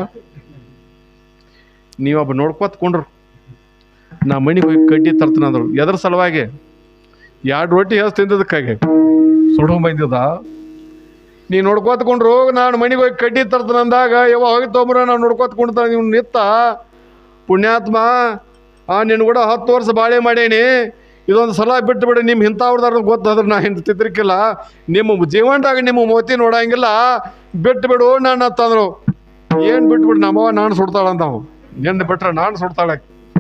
ನೀವೊಬ್ಬ ನೋಡ್ಕೊತ ಕೊಂಡ್ರು ನಾ ಮನೆಗೆ ಹೋಗಿ ಕಡ್ಡಿ ತರ್ತೀನಂದ್ರು ಎದ್ರ ಸಲುವಾಗಿ ಎರಡು ರೊಟ್ಟಿ ಹೆಸ್ ತಿಂದದಕ್ಕಾಗಿ ಸುಡು ಬಂದಿದ್ದ ನೀ ನೋಡ್ಕೋತ್ಕೊಂಡ್ರು ನಾನು ಮನೆಗೆ ಹೋಗಿ ಕಡ್ಡಿ ತರ್ತಾನೆ ಅಂದಾಗ ಯಾವ ಹೋಗಿ ತೊಗೊಂಬ್ರ ನಾವು ನೋಡ್ಕೋತ್ಕೊಂಡ್ತಾನೆ ನೀವು ನಿತ್ತ ಪುಣ್ಯಾತ್ಮ ಆ ನಿನ್ನ ಕೂಡ ಹತ್ತು ವರ್ಷ ಬಾಳೆ ಮಾಡೇನಿ ಇದೊಂದು ಸಲ ಬಿಟ್ಟು ಬಿಡು ನಿಮ್ಮ ಇಂಥವ್ರದಾರ ಗೊತ್ತಾದ್ರೆ ನಾ ಹಿಂದೆ ತಿದ್ರಿಕಿಲ್ಲ ನಿಮ್ಮ ಜೀವನದಾಗ ನಿಮ್ಮ ಮೋತಿ ನೋಡಂಗಿಲ್ಲ ಬಿಟ್ಟು ಬಿಡು ನಾನು ಅಂತಂದ್ರು ಏನು ಬಿಟ್ಬಿಡು ನಮ್ಮವ ನಾನು ಸುಡ್ತಾಳಂತ ಅವ ನಿನ್ನ ಬಿಟ್ರೆ ನಾನು ಸುಡ್ತಾಳೆ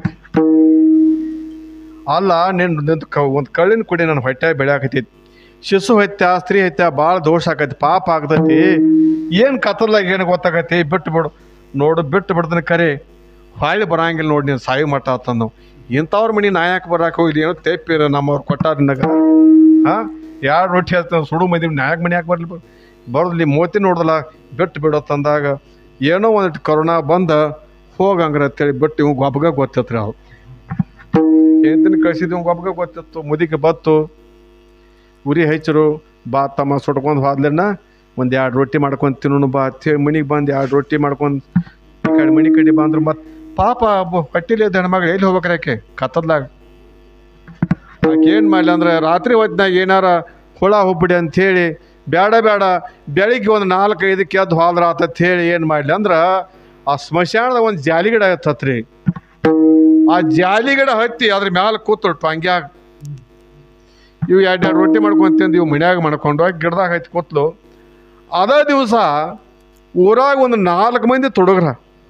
ಅಲ್ಲ ನಿನ್ನ ನಿಂತು ಕ ಒಂದು ಕಳ್ಳಿನ ಕುಡಿ ನನ್ನ ಹೊಟ್ಟೆ ಬೆಳೆಯಾಕತ್ತೈತಿ ಶಿಶು ಹತ್ಯ ಸ್ತ್ರೀ ಹತ್ಯ ಭಾಳ ದೋಷ ಆಕೈತಿ ಪಾಪ ಆಗ್ತೈತಿ ಏನು ಕತ್ತಲಾಗ ಏನು ಗೊತ್ತಾಗೈತಿ ಬಿಟ್ಟು ಬಿಡು ನೋಡು ಬಿಟ್ಟು ಬಿಡ್ತಾನೆ ಕರೆ ಹೊಳ್ಳಿ ಬರಂಗಿಲ್ಲ ನೋಡಿ ನೀನು ಸಾಯಿ ಮಟ್ಟ ಆತಂದು ಇಂಥವ್ರ ಮನೆ ನಾಯಕ ಬರಾಕ ಹೋಗಿದ್ದು ಏನೋ ತೆಪ್ಪಿರ ನಮ್ಮವ್ರು ಕೊಟ್ಟಾರ ನಿನಗ ಹಾಂ ಯಾರು ರೊಟ್ಟಿ ಹೇಳ್ತಾನೆ ಸುಡು ಮಂದಿ ನಾಯಕ ಮನೆ ಯಾಕೆ ಬರ್ಲಿ ಬರೋದು ನೀ ಮೋತಿ ನೋಡ್ದಲ್ಲ ಬಿಟ್ಟು ಬಿಡೋ ತಂದಾಗ ಏನೋ ಒಂದಿಟ್ಟು ಕರೋನಾ ಬಂದ ಹೋಗಂಗ್ರ ಅಂತೇಳಿ ಬಿಟ್ಟು ಇವ್ ಗೊಬ್ಬಗ ಗೊತ್ತಿತ್ರಿ ಅವು ಹೆಂತಿನ ಕಳ್ಸಿದ್ವಿ ಗೊಬ್ಬಗ ಗೊತ್ತಿತ್ತು ಮುದಿಗೆ ಬತ್ತು ಉರಿ ಹಚ್ಚರು ಬಾ ತಮ್ಮ ಸುಟ್ಕೊಂಡು ಹೋದ್ಲನ್ನ ಒಂದು ಎರಡು ರೊಟ್ಟಿ ಮಾಡ್ಕೊಂಡು ತಿನ್ನೋಣ ಬಾ ಅಂತೇಳಿ ಮನೆಗೆ ಬಂದು ಎರಡು ರೊಟ್ಟಿ ಮಾಡ್ಕೊಂಡು ಈ ಕಡೆ ಮನೆ ಕಡೆ ಬಂದ್ರು ಮತ್ತು ಪಾಪ ಹೊಟ್ಟಿಲಿ ಹೆಣ್ಮಗಳು ಎಲ್ಲಿ ಹೋಗ್ಬೇಕ್ರಿ ಆಕೆ ಕತ್ತದ್ಲಾಗ ಆಕೆ ಏನು ಮಾಡಲಿ ಅಂದ್ರೆ ರಾತ್ರಿ ಹೊತ್ತಿನಾಗ ಏನಾರ ಹುಳ ಹುಬ್ಬಿಡಿ ಅಂಥೇಳಿ ಬೇಡ ಬೇಡ ಬೆಳಿಗ್ಗೆ ಒಂದು ನಾಲ್ಕು ಐದಕ್ಕೆ ಎದ್ದು ಹೋದ್ರ ಆತತ್ ಹೇಳಿ ಏನು ಮಾಡಲಿ ಅಂದ್ರೆ ಆ ಸ್ಮಶಾನದ ಒಂದು ಜಾಲಿ ಗಿಡ ಹತ್ತತ್ರಿ ಆ ಜಾಲಿ ಗಿಡ ಹತ್ತಿ ಅದ್ರ ಮ್ಯಾಲೆ ಕೂತು ಟೊಂಗ್ಯಾಗ ಇವು ಎರಡು ಎರಡು ರೊಟ್ಟಿ ಮಾಡ್ಕೊಂಡು ತಿಂದು ಇವು ಮನ್ಯಾಗ ಮಾಡ್ಕೊಂಡು ಹೋಗಿ ಗಿಡದಾಗ ಹತ್ತಿ ಕೂತ್ಲು ಅದೇ ದಿವಸ ಊರಾಗ ಒಂದು ನಾಲ್ಕು ಮಂದಿ ತೊಡಗ್ರ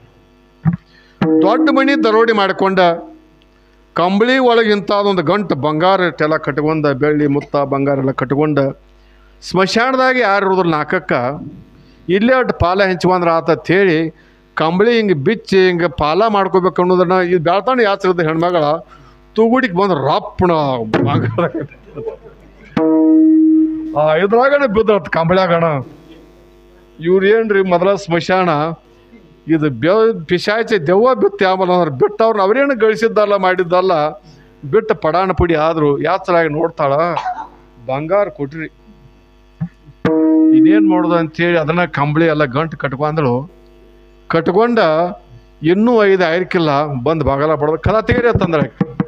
ದೊಡ್ಡ ಮನಿ ದರೋಡಿ ಮಾಡ್ಕೊಂಡ ಕಂಬಳಿ ಒಳಗೆ ಇಂಥದೊಂದು ಗಂಟು ಬಂಗಾರ ಎಲ್ಲ ಕಟ್ಕೊಂಡ ಬೆಳ್ಳಿ ಮುತ್ತ ಬಂಗಾರ ಎಲ್ಲ ಕಟ್ಕೊಂಡ ಸ್ಮಶಾನದಾಗ ಯಾರು ಇರೋದಿಲ್ಲ ನಾಲ್ಕಕ್ಕ ಇಲ್ಲೇ ಅಷ್ಟು ಪಾಲ ಹೆಂಚ್ಕೊಂಡ್ರೆ ಆತತ್ ಹೇಳಿ ಕಂಬಳಿ ಹಿಂಗೆ ಬಿಚ್ಚಿ ಹಿಂಗೆ ಪಾಲ ಮಾಡ್ಕೋಬೇಕು ಅನ್ನೋದನ್ನ ಇದು ಬೆಳ್ತಾನೆ ಯಾಚಿರದ ಹೆಣ್ಮಗಳ ತೂಗುಡಿಗೆ ಬಂದು ರಪ್ಪಣ ಬಂಗಾರ ಆ ಇದ್ರಾಗಣ ಬಿದ್ದತ್ ಕಂಬಳ್ಯಾಗಣ ಇವ್ರು ಏನ್ರಿ ಮೊದಲ ಸ್ಮಶಾನ ಇದು ಬೆವ ಪಿಶಾಚಿ ದೆವ್ವ ಬಿತ್ತು ಆಮೇಲೆ ಅಂದ್ರೆ ಬಿಟ್ಟು ಅವ್ರನ್ನ ಅವರೇನು ಗಳಿಸಿದ್ದಲ್ಲ ಮಾಡಿದ್ದಲ್ಲ ಬಿಟ್ಟು ಪಡಾಣ ಪುಡಿ ಆದರು ಯಾತ್ರಾಗಿ ನೋಡ್ತಾಳ ಬಂಗಾರ ಕೊಟ್ರಿ ಇದೇನು ಮಾಡೋದು ಅಂತೇಳಿ ಅದನ್ನ ಕಂಬಳಿ ಎಲ್ಲ ಗಂಟು ಕಟ್ಕೊಂಡಳು ಕಟ್ಕೊಂಡ ಇನ್ನೂ ಐದು ಐರ್ಕಿಲ್ಲ ಬಂದು ಬಾಗಲ ಪಡೆದು ಕದ ತೆಗೀರಿ ಅಂತಂದ್ರೆ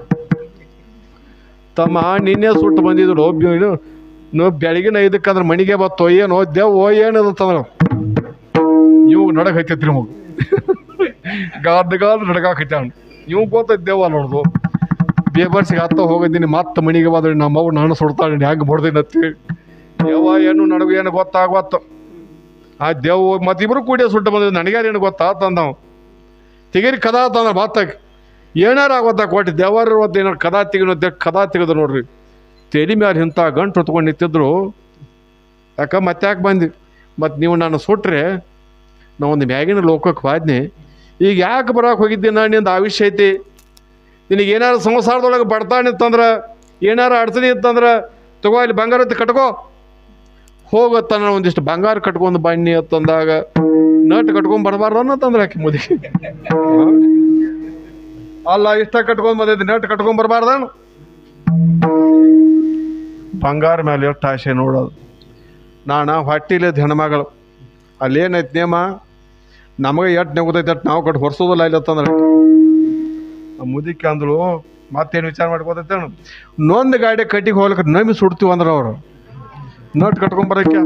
ತಮ್ಮ ನಿನ್ನೆ ಸುಟ್ಟು ಬಂದಿದ್ರು ನೀವು ಬೆಳಗಿನ ಐದಕ್ಕೆ ಅಂದ್ರೆ ಮಣಿಗೆ ಬತ್ತೋ ಏನೋ ದೆವ್ವೋ ಏನದು ಅಂತಂದ್ರೆ ಇವ್ ನಡಗ ಹತ್ತೈತ್ರಿ ಮಗು ಗಾದ ಗಾದ ನಡಗಾಕೈತೆ ಅವ್ನು ಇವ್ ಗೊತ್ತೈತೆ ದೇವ ನೋಡ್ದು ಬೇಬರ್ಸಿಗೆ ಹತ್ತ ಹೋಗಿದ್ದೀನಿ ಮತ್ತೆ ಮಣಿಗೆ ಬಂದ್ರೆ ನಮ್ಮ ಅವ್ರು ನಾನು ಸುಡ್ತಾಳೆ ಹೆಂಗೆ ಹೊಡ್ದೀನಿ ಅಂತೇಳಿ ಯವ್ವ ಏನು ನಡಗು ಏನು ಗೊತ್ತಾಗ್ವತ್ತು ಆ ದೇವ್ ಮತ್ತಿಬ್ರು ಕೂಡಿ ಸುಟ್ಟು ಬಂದಿದ್ದು ನನಗ್ಯಾರೇನು ಗೊತ್ತಾತಂದವ್ ತೆಗೀರಿ ಕದಾ ಅಂತಂದ್ರೆ ಮಾತಾಗ ಏನಾರ ಆಗೋತ್ತ ಕೊಟ್ಟು ದೇವರ ಇವತ್ತು ಏನಾರು ಕದಾ ತೆಗಿನೋ ಕದಾ ತೆಗೆದು ನೋಡ್ರಿ ತಲೆ ಮ್ಯಾಲೆ ಇಂಥ ಗಂಟು ಹೊತ್ಕೊಂಡು ನಿಂತಿದ್ರು ಯಾಕ ಮತ್ತೆ ಯಾಕೆ ಬಂದು ಮತ್ತು ನೀವು ನಾನು ಸುಟ್ರೆ ನಾ ಒಂದು ಮ್ಯಾಗಿನ ಲೋಕಕ್ಕೆ ಹೋದ್ನಿ ಈಗ ಯಾಕೆ ಬರೋಕೆ ಹೋಗಿದ್ದೆ ನಾನು ನಿಂದು ಆವಿಷ್ಯ ಐತಿ ನಿನಗೆ ಏನಾರು ಸಂಸಾರದೊಳಗೆ ಬಡ್ತಾನೆ ಇತ್ತಂದ್ರೆ ಏನಾರು ಅಡ್ಚಣೆ ಇತ್ತಂದ್ರೆ ತಗೋ ಇಲ್ಲಿ ಬಂಗಾರ ಐತಿ ಕಟ್ಕೋ ಹೋಗತ್ತಾನ ಒಂದಿಷ್ಟು ಬಂಗಾರ ಕಟ್ಕೊಂಡು ಬನ್ನಿ ಅಂತಂದಾಗ ನಟ್ ಕಟ್ಕೊಂಡ್ ಬರಬಾರ್ದು ಅನ್ನತ್ತಂದ್ರೆ ಆಕೆ ಮುದಿಗೆ ಅಲ್ಲ ಇಷ್ಟ ಕಟ್ಕೊಂಡ್ ಬಂದೈತಿ ನಟ್ ಕಟ್ಕೊಂಡ್ ಬರಬಾರ್ದಾನು ಬಂಗಾರ ಮೇಲೆ ಎಷ್ಟು ಆಸೆ ನೋಡೋದು ನಾನು ಹೊಟ್ಟಿಲಿದ್ದ ಹೆಣ್ಮಗಳು ಅಲ್ಲೇನೈತಿ ನೇಮ ನಮಗೆ ಎಷ್ಟು ನೆಗೋದೈತೆ ಅಷ್ಟು ನಾವು ಕಟ್ಟು ಹೊರ್ಸೋದಿಲ್ಲ ಇಲ್ಲತ್ತಂದ್ರೆ ಆ ಮುದಿಕೆ ಅಂದಳು ಮತ್ತೇನು ವಿಚಾರ ಮಾಡ್ಕೋತೈತೆ ನೊಂದು ಗಾಡಿ ಕಟ್ಟಿಗೆ ಹೋಗ್ಲಿಕ್ಕೆ ನಮಿ ಸುಡ್ತೀವಿ ಅಂದ್ರೆ ಅವರು ನಟ್ ಕಟ್ಕೊಂಬರಕ್ಕೆ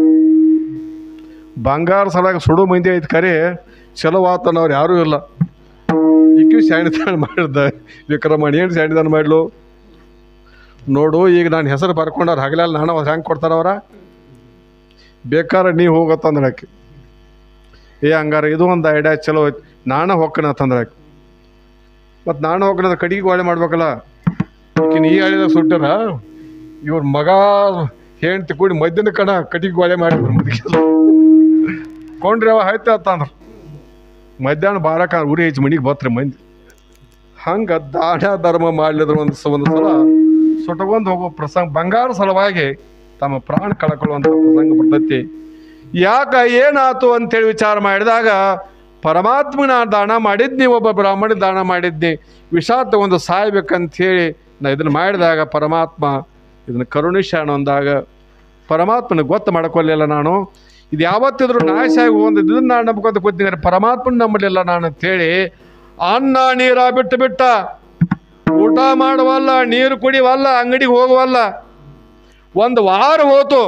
ಬಂಗಾರ ಸಲಾಗ ಸುಡು ಮಂದಿ ಐತೆ ಕರೆ ಚಲೋ ಆತನವ್ರು ಯಾರೂ ಇಲ್ಲ ಈಕ್ಯೂ ಸ್ಯಾಣಿದಾನ ಮಾಡಿದ್ದ ವಿಕ್ರಮಣಿ ಏನು ಸ್ಯಾಣಿದಾನ ಮಾಡ್ಲು ನೋಡು ಈಗ ನಾನು ಹೆಸರು ಬರ್ಕೊಂಡವ್ರು ಹಗಲಲ್ಲಿ ನಾನು ಅವ್ರು ಹೆಂಗೆ ಕೊಡ್ತಾರ ಅವ್ರ ಬೇಕಾದ್ರೆ ನೀವು ಹೋಗತ್ತಂದ್ರೆ ಆಕೆ ಏ ಹಂಗಾರ ಇದು ಒಂದು ಐಡಿಯಾ ಚಲೋ ಐತಿ ನಾನು ಹೋಗ್ಕನ ಅಂತಂದ್ರೆ ಆಕೆ ಮತ್ತು ನಾನು ಹೋಗ್ಕನ ಕಡಿಗೆ ಒಳ್ಳೆ ಮಾಡ್ಬೇಕಲ್ಲ ಈಕಿನ ಈ ಹಳಿದಾಗ ಸುಟ್ಟಾರ ಇವ್ರ ಮಗ ಹೆಂಡ್ತಿ ಕೂಡಿ ಮಧ್ಯಾಹ್ನ ಕಣ ಕಟಿಗೆ ಗೋಳೆ ಮಾಡಿದ್ರು ಮುದುಕಿ ಕೊಂಡ್ರಿ ಅವ ಆಯ್ತು ಅಂತಂದ್ರು ಮಧ್ಯಾಹ್ನ ಬಾರಕ ಉರಿ ಹೆಚ್ಚು ಮನಿಗೆ ಬತ್ರಿ ಮಂದಿ ಹಂಗೆ ದಾನ ಧರ್ಮ ಮಾಡ್ಲಿದ್ರು ಒಂದು ಸ ಒಂದು ಸಲ ಸುಟ್ಕೊಂಡು ಹೋಗೋ ಪ್ರಸಂಗ ಬಂಗಾರ ಸಲುವಾಗಿ ತಮ್ಮ ಪ್ರಾಣ ಕಳ್ಕೊಳ್ಳುವಂಥ ಪ್ರಸಂಗ ಬರ್ತೈತಿ ಯಾಕ ಏನಾತು ಅಂತೇಳಿ ವಿಚಾರ ಮಾಡಿದಾಗ ಪರಮಾತ್ಮನ ದಾನ ಮಾಡಿದ್ನಿ ಒಬ್ಬ ಬ್ರಾಹ್ಮಣ ದಾನ ಮಾಡಿದ್ನಿ ವಿಷ ತಗೊಂಡು ಸಾಯ್ಬೇಕಂತ ಹೇಳಿ ನಾ ಇದನ್ನು ಮಾಡಿದಾಗ ಪರಮಾತ್ಮ ಇದನ್ನು ಕರುಣಿಶಾಣ ಅಂದಾಗ ಪರಮಾತ್ಮನ ಗೊತ್ತು ಮಾಡ್ಕೊಲಿಲ್ಲ ನಾನು ಇದು ಯಾವತ್ತಿದ್ರು ನಾಶ ಆಗಿ ಒಂದು ಇದನ್ನ ನಾನು ನಂಬ್ಕೊಂತ ಕೂತೀನಿ ಪರಮಾತ್ಮನ ನಂಬಲಿಲ್ಲ ನಾನು ಅಂತೇಳಿ ಅನ್ನ ನೀರ ಬಿಟ್ಟು ಬಿಟ್ಟ ಊಟ ಮಾಡುವಲ್ಲ ನೀರು ಕುಡಿವಲ್ಲ ಅಂಗಡಿಗೆ ಹೋಗುವಲ್ಲ ಒಂದು ವಾರ ಹೋತು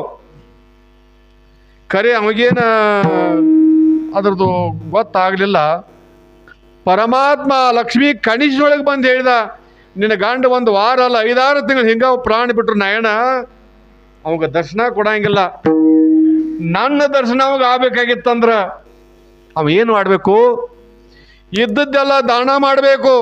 ಖರೆ ಅವಾಗೇನ ಅದ್ರದ್ದು ಗೊತ್ತಾಗಲಿಲ್ಲ ಪರಮಾತ್ಮ ಲಕ್ಷ್ಮಿ ಕಣಿಜೊಳಗೆ ಬಂದು ಹೇಳಿದ ನಿನ್ನ ಗಂಡ ಒಂದು ವಾರ ಅಲ್ಲ ಐದಾರು ತಿಂಗಳು ಹಿಂಗ ಪ್ರಾಣ ಬಿಟ್ರು ನಯನ ಅವಾಗ ದರ್ಶನ ಕೊಡಂಗಿಲ್ಲ ನನ್ನ ದರ್ಶನ ಅವಾಗ ಆಗ್ಬೇಕಾಗಿತ್ತಂದ್ರ ಅವ ಏನು ಮಾಡಬೇಕು ಇದ್ದದ್ದೆಲ್ಲ ದಾನ ಮಾಡಬೇಕು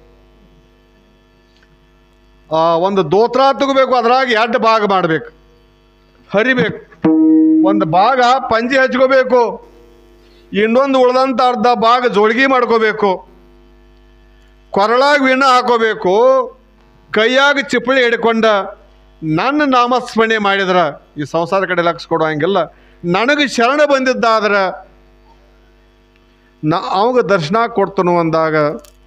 ಒಂದು ದೋತ್ರ ತಗೋಬೇಕು ಅದ್ರಾಗ ಎರಡು ಭಾಗ ಮಾಡಬೇಕು ಹರಿಬೇಕು ಒಂದು ಭಾಗ ಪಂಜಿ ಹಚ್ಕೋಬೇಕು ಇನ್ನೊಂದು ಉಳ್ದಂಥ ಅರ್ಧ ಭಾಗ ಜೋಳಿಗೆ ಮಾಡ್ಕೋಬೇಕು ಕೊರಳಾಗ ವೀಣ ಹಾಕೋಬೇಕು ಕೈಯಾಗ ಚಿಪ್ಪಳಿ ಹಿಡ್ಕೊಂಡ ನನ್ನ ನಾಮಸ್ಮರಣೆ ಮಾಡಿದ್ರ ಈ ಸಂಸಾರ ಕಡೆ ಲಕ್ಷ ಕೊಡೋ ಹಂಗಿಲ್ಲ ನನಗೆ ಶರಣ ಬಂದಿದ್ದಾದ್ರೆ ನಾ ಅವಾಗ ದರ್ಶನ ಕೊಡ್ತನು ಅಂದಾಗ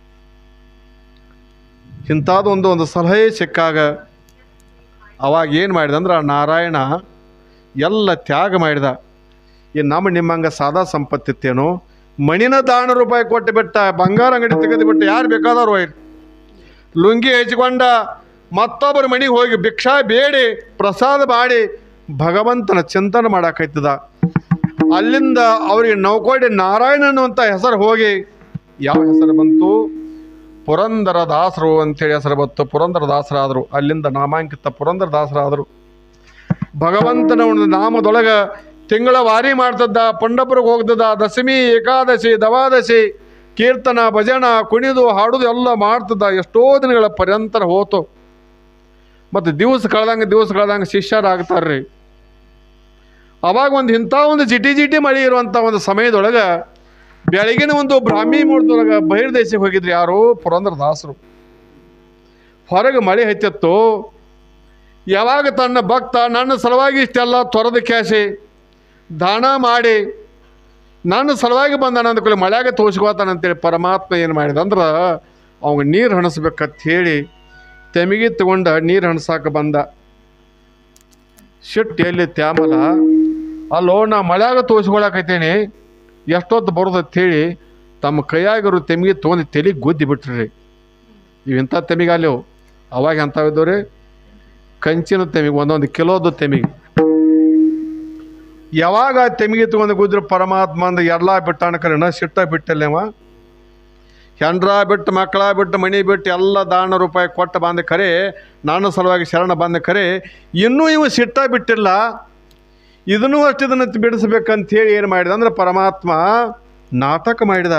ಇಂಥದ್ದೊಂದು ಒಂದು ಸಲಹೆ ಸಿಕ್ಕಾಗ ಅವಾಗ ಏನು ಮಾಡಿದ ಅಂದ್ರೆ ಆ ನಾರಾಯಣ ಎಲ್ಲ ತ್ಯಾಗ ಮಾಡಿದ ಈ ನಮ್ಮ ನಿಮ್ಮಂಗೆ ಸಾದಾ ಸಂಪತ್ತಿತ್ತೇನು ಮಣಿನ ದಾನ ರೂಪಾಯಿ ಕೊಟ್ಟು ಬಿಟ್ಟ ಬಂಗಾರ ಅಂಗಡಿ ತೆಗೆದು ಬಿಟ್ಟು ಯಾರು ಬೇಕಾದವ್ರು ಒಯ್ರಿ ಲುಂಗಿ ಹೆಚ್ಕೊಂಡ ಮತ್ತೊಬ್ಬರ ಮನೆಗೆ ಹೋಗಿ ಭಿಕ್ಷಾ ಬೇಡಿ ಪ್ರಸಾದ ಮಾಡಿ ಭಗವಂತನ ಚಿಂತನೆ ಮಾಡಾಕೈತದ ಅಲ್ಲಿಂದ ಅವರಿಗೆ ನೌಕೋಡಿ ನಾರಾಯಣ ಅನ್ನುವಂಥ ಹೆಸರು ಹೋಗಿ ಯಾವ ಹೆಸರು ಬಂತು ಪುರಂದರ ದಾಸರು ಅಂತೇಳಿ ಹೆಸರು ಬಂತು ಪುರಂದರ ದಾಸರಾದರು ಅಲ್ಲಿಂದ ನಾಮಾಂಕಿತ ಪುರಂದರ ದಾಸರಾದರು ಭಗವಂತನ ಒಂದು ನಾಮದೊಳಗ ತಿಂಗಳ ವಾರಿ ಮಾಡ್ತದ್ದ ಪಂಡಪುರಕ್ಕೆ ಹೋಗ್ತದ ದಶಮಿ ಏಕಾದಶಿ ದವಾದಶಿ ಕೀರ್ತನ ಭಜನ ಕುಣಿದು ಹಾಡುದು ಎಲ್ಲ ಮಾಡ್ತದ ಎಷ್ಟೋ ದಿನಗಳ ಪರ್ಯಂತರ ಹೋತು ಮತ್ತು ದಿವಸ ಕಳೆದಂಗೆ ದಿವಸ ಕಳೆದಂಗೆ ಶಿಷ್ಯರಾಗ್ತಾರ್ರಿ ಅವಾಗ ಒಂದು ಇಂಥ ಒಂದು ಜಿಟಿ ಜಿಟಿ ಮಳೆ ಇರುವಂಥ ಒಂದು ಸಮಯದೊಳಗೆ ಬೆಳಗಿನ ಒಂದು ಬ್ರಾಹ್ಮಿ ಮುಹೂರ್ತದೊಳಗೆ ಬಹಿರ್ದೇಶಕ್ಕೆ ಹೋಗಿದ್ರು ಯಾರು ಪುರಂದರ ದಾಸರು ಹೊರಗೆ ಮಳೆ ಹತ್ತಿತ್ತು ಯಾವಾಗ ತನ್ನ ಭಕ್ತ ನನ್ನ ಸಲುವಾಗಿ ಇಷ್ಟೆಲ್ಲ ತೊರೆದ ಕ್ಯಾಸಿ ದಾನ ಮಾಡಿ ನನ್ನ ಸಲುವಾಗಿ ಬಂದಾನ ಅಂದ್ಕೊಳ್ಳಿ ಮಳೆಯಾಗ ತೋರಿಸ್ಕೋತಾನಂತೇಳಿ ಪರಮಾತ್ಮ ಏನು ಮಾಡಿದ ಅಂದ್ರೆ ಅವಾಗ ನೀರು ಹಣಸ್ಬೇಕಂತ ಹೇಳಿ ತೆಮಿಗೆ ತಗೊಂಡ ನೀರು ಹಣಸಾಕ ಬಂದ ಶಿಟ್ಟು ಎಲ್ಲಿ ತ್ಯಾಮಲ ಅಲ್ಲೋ ನಾ ಮಳೆಯಾಗ ತೋರಿಸ್ಕೊಳಕೈತೇನಿ ಎಷ್ಟೊತ್ತು ಬರೋದು ಹೇಳಿ ತಮ್ಮ ಕೈಯಾಗಿರೋ ತೆಮಿಗೆ ತೊಗೊಂಡು ತೆಲಿಗೆ ಗುದ್ದಿ ಬಿಟ್ರಿ ಇವು ಇಂಥ ತೆಮಿಗೆ ಅಲ್ಲಿವು ಅವಾಗ ಎಂಥವಿದ್ದವ್ರಿ ಕಂಚಿನ ತೆಮಿಗೆ ಒಂದೊಂದು ಕಿಲೋದು ತೆಮಿಗೆ ಯಾವಾಗ ತೆಮಿಗೆ ತಗೊಂಡು ಗುದ್ರ ಪರಮಾತ್ಮ ಅಂದ ಎಲ್ಲ ಬಿಟ್ಟಾನ ಕರೆನ ಸಿಟ್ಟ ಬಿಟ್ಟಲ್ಲವ ಹೆಂಡ್ರ ಬಿಟ್ಟು ಮಕ್ಕಳ ಬಿಟ್ಟು ಮಣಿ ಬಿಟ್ಟು ಎಲ್ಲ ದಾನ ರೂಪಾಯಿ ಕೊಟ್ಟು ಬಂದ ಖರೆ ನಾನು ಸಲುವಾಗಿ ಶರಣ ಬಂದ ಖರೆ ಇನ್ನೂ ಇವ ಸಿಟ್ಟ ಬಿಟ್ಟಿಲ್ಲ ಇದನ್ನೂ ಅಷ್ಟು ಇದನ್ನು ಬಿಡಿಸ್ಬೇಕಂತ ಹೇಳಿ ಏನು ಮಾಡಿದ ಅಂದ್ರೆ ಪರಮಾತ್ಮ ನಾಟಕ ಮಾಡಿದ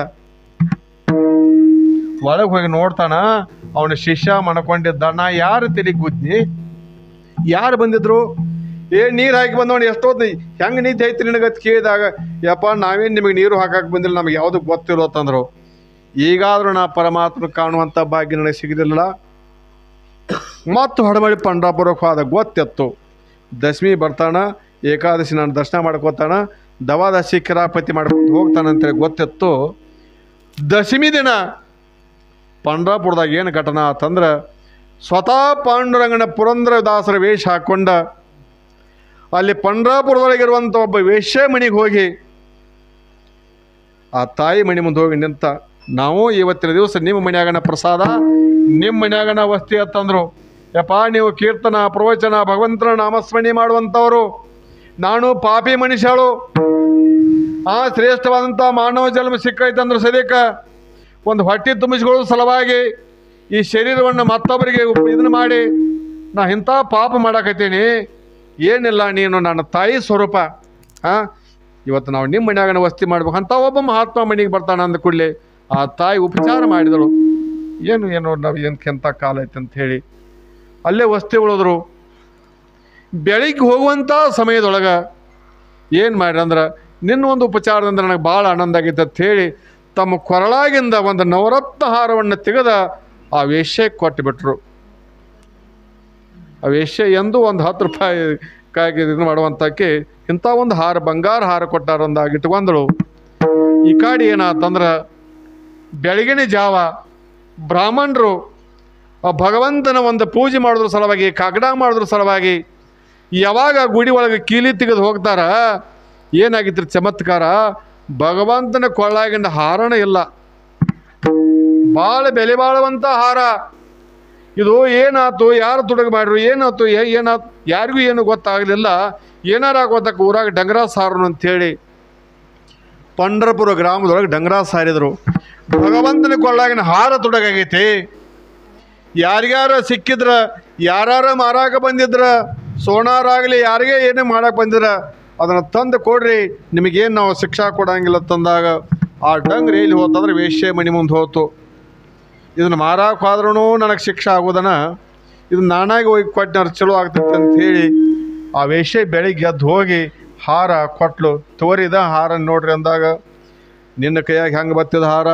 ಒಳಗೆ ಹೋಗಿ ನೋಡ್ತಾನ ಅವನ ಶಿಷ್ಯ ಮಣ್ಕೊಂಡಿದ್ದ ನಾ ಯಾರು ತೆಲಿಗೆ ಗುದ್ನಿ ಯಾರು ಬಂದಿದ್ರು ಏ ನೀರು ಹಾಕಿ ಬಂದವನು ಎಷ್ಟೊತ್ತು ಹೆಂಗೆ ನಿದ್ದೆ ಐತಿ ನಿನಗತ್ ಕೇಳಿದಾಗ ಯಪ್ಪ ನಾವೇನು ನಿಮಗೆ ನೀರು ಹಾಕಕ್ಕೆ ಬಂದಿಲ್ಲ ನಮಗೆ ಯಾವುದಕ್ಕೆ ಗೊತ್ತಿರೋ ಅಂತಂದ್ರು ಈಗಾದರೂ ನಾ ಪರಮಾತ್ಮ ಕಾಣುವಂಥ ಭಾಗ್ಯ ನನಗೆ ಸಿಗಲಿಲ್ಲ ಮತ್ತು ಹೊಡಬಡಿ ಪಂಡ್ರಾಪುರಕ್ಕೆ ಹೋದ ಗೊತ್ತಿತ್ತು ದಶಮಿ ಬರ್ತಾನ ಏಕಾದಶಿ ನಾನು ದರ್ಶನ ಮಾಡ್ಕೋತಾನ ದವಾದಶಿ ಕಿರಾಪತಿ ಮಾಡ್ಕೊಂಡು ಹೋಗ್ತಾನಂತೇಳಿ ಗೊತ್ತಿತ್ತು ದಶಮಿ ದಿನ ಪಂಡ್ರಾಪುರದಾಗ ಏನು ಘಟನಾ ಆತಂದ್ರೆ ಸ್ವತಃ ಪಾಂಡುರಂಗನ ಪುರಂದರದಾಸರ ವೇಷ ಹಾಕ್ಕೊಂಡ ಅಲ್ಲಿ ಪಂಡ್ರಾಪುರದೊಳಗಿರುವಂಥ ಒಬ್ಬ ವೇಶ್ಯ ಮನೆಗೆ ಹೋಗಿ ಆ ತಾಯಿ ಮನೆ ಮುಂದೆ ಹೋಗಿ ನಿಂತ ನಾವು ಇವತ್ತಿನ ದಿವಸ ನಿಮ್ಮ ಮನ್ಯಾಗನ ಪ್ರಸಾದ ನಿಮ್ಮ ಮನ್ಯಾಗನ ವಸ್ತಿ ಅಂತಂದ್ರು ಯಪ್ಪ ನೀವು ಕೀರ್ತನ ಪ್ರವಚನ ಭಗವಂತನ ನಾಮಸ್ಮರಣೆ ಮಾಡುವಂಥವರು ನಾನು ಪಾಪಿ ಮನುಷ್ಯಳು ಆ ಶ್ರೇಷ್ಠವಾದಂಥ ಮಾನವ ಜನ್ಮ ಸಿಕ್ಕೈತಂದ್ರೆ ಸದ್ಯಕ್ಕ ಒಂದು ಹೊಟ್ಟೆ ತುಂಬಿಸ್ಕೊಳ್ಳೋ ಸಲುವಾಗಿ ಈ ಶರೀರವನ್ನು ಮತ್ತೊಬ್ಬರಿಗೆ ಇದನ್ನು ಮಾಡಿ ನಾ ಇಂಥ ಪಾಪ ಮಾಡಾಕತ್ತೀನಿ ಏನಿಲ್ಲ ನೀನು ನನ್ನ ತಾಯಿ ಸ್ವರೂಪ ಹಾಂ ಇವತ್ತು ನಾವು ನಿಮ್ಮ ಮನ್ಯಾಗನ ವಸ್ತಿ ಮಾಡ್ಬೇಕು ಅಂತ ಒಬ್ಬ ಮಹಾತ್ಮ ಮನೆಗೆ ಬರ್ತಾನೆ ಅಂದ ಕೂಡಲೇ ಆ ತಾಯಿ ಉಪಚಾರ ಮಾಡಿದಳು ಏನು ಏನು ನಾವು ಏನು ಕೆಂತ ಕಾಲ ಐತೆ ಅಂತ ಹೇಳಿ ಅಲ್ಲೇ ವಸ್ತಿ ಉಳಿದ್ರು ಬೆಳಿಗ್ಗೆ ಹೋಗುವಂಥ ಸಮಯದೊಳಗೆ ಏನು ಮಾಡ್ರಿ ಅಂದ್ರೆ ನಿನ್ನ ಒಂದು ಉಪಚಾರದಿಂದ ನನಗೆ ಭಾಳ ಆನಂದ ಆಗೈತೆ ಅಂತ ಹೇಳಿ ತಮ್ಮ ಕೊರಳಾಗಿಂದ ಒಂದು ನವರತ್ನ ಹಾರವನ್ನು ತೆಗೆದ ಆ ವೇಶ್ಯಕ್ಕೆ ಕೊಟ್ಟುಬಿಟ್ರು ಆ ವೇಶ್ಯ ಎಂದೂ ಒಂದು ಹತ್ತು ರೂಪಾಯಿ ಕಾಗಿ ಇದು ಮಾಡುವಂಥಕ್ಕೆ ಇಂಥ ಒಂದು ಹಾರ ಬಂಗಾರ ಹಾರ ಕೊಟ್ಟಾರ ಒಂದಾಗಿ ಇಟ್ಕೊಂಡಳು ಈ ಕಾಡಿ ಏನಾತಂದ್ರೆ ಬೆಳಗಿನ ಜಾವ ಬ್ರಾಹ್ಮಣರು ಆ ಭಗವಂತನ ಒಂದು ಪೂಜೆ ಮಾಡೋದ್ರ ಸಲುವಾಗಿ ಕಾಗಡ ಮಾಡೋದ್ರ ಸಲುವಾಗಿ ಯಾವಾಗ ಗುಡಿ ಒಳಗೆ ಕೀಲಿ ತೆಗೆದು ಹೋಗ್ತಾರ ಏನಾಗಿತ್ತು ಚಮತ್ಕಾರ ಭಗವಂತನ ಕೊಳ್ಳಾಗಿನ ಹಾರಣ ಇಲ್ಲ ಭಾಳ ಬೆಲೆ ಬಾಳುವಂಥ ಹಾರ ಇದು ಏನಾಯ್ತು ಯಾರು ತುಡುಗು ಮಾಡ್ರು ಏನಾಯ್ತು ಏ- ಏನಾಯ್ತು ಯಾರಿಗೂ ಏನು ಗೊತ್ತಾಗಲಿಲ್ಲ ಏನಾರ ಗೊತ್ತಾಕ ಊರಾಗ ಡಂಗರ ಸಾರನು ಅಂಥೇಳಿ ಪಂಡ್ರಪುರ ಗ್ರಾಮದೊಳಗೆ ಡಂಗರ ಸಾರಿದರು ಭಗವಂತನ ಕೊಳ್ಳಾಗಿನ ಹಾರ ತುಡಗಾಗೈತಿ ಯಾರ್ಯಾರ ಸಿಕ್ಕಿದ್ರ ಯಾರ್ಯಾರ ಮಾರಾಕ ಬಂದಿದ್ರ ಸೋಣಾರಾಗಲಿ ಯಾರಿಗೆ ಏನೇ ಮಾಡಕ್ಕೆ ಬಂದಿದ್ರ ಅದನ್ನು ತಂದು ಕೊಡ್ರಿ ನಿಮಗೇನು ನಾವು ಶಿಕ್ಷಾ ಕೊಡಂಗಿಲ್ಲ ತಂದಾಗ ಆ ಡಂಗ್ರಿ ಎಲ್ಲಿ ಹೋತಂದ್ರೆ ವೇಶ್ಯ ಮಣಿ ಮುಂದೆ ಹೋತು ಇದನ್ನು ಮಾರಾಕ ಹೋದ್ರೂ ನನಗೆ ಶಿಕ್ಷೆ ಆಗೋದನ ಇದು ನಾನಾಗಿ ಹೋಗಿ ಕೊಟ್ಟನವ್ರು ಚಲೋ ಆಗ್ತೈತೆ ಅಂತ ಹೇಳಿ ಆ ವೇಶ್ಯ ಬೆಳಿಗ್ಗೆ ಎದ್ದು ಹೋಗಿ ಹಾರ ಕೊಟ್ಲು ತೋರಿದ ಹಾರ ನೋಡ್ರಿ ಅಂದಾಗ ನಿನ್ನ ಕೈಯಾಗ ಹೆಂಗೆ ಬತ್ತಿದ ಹಾರ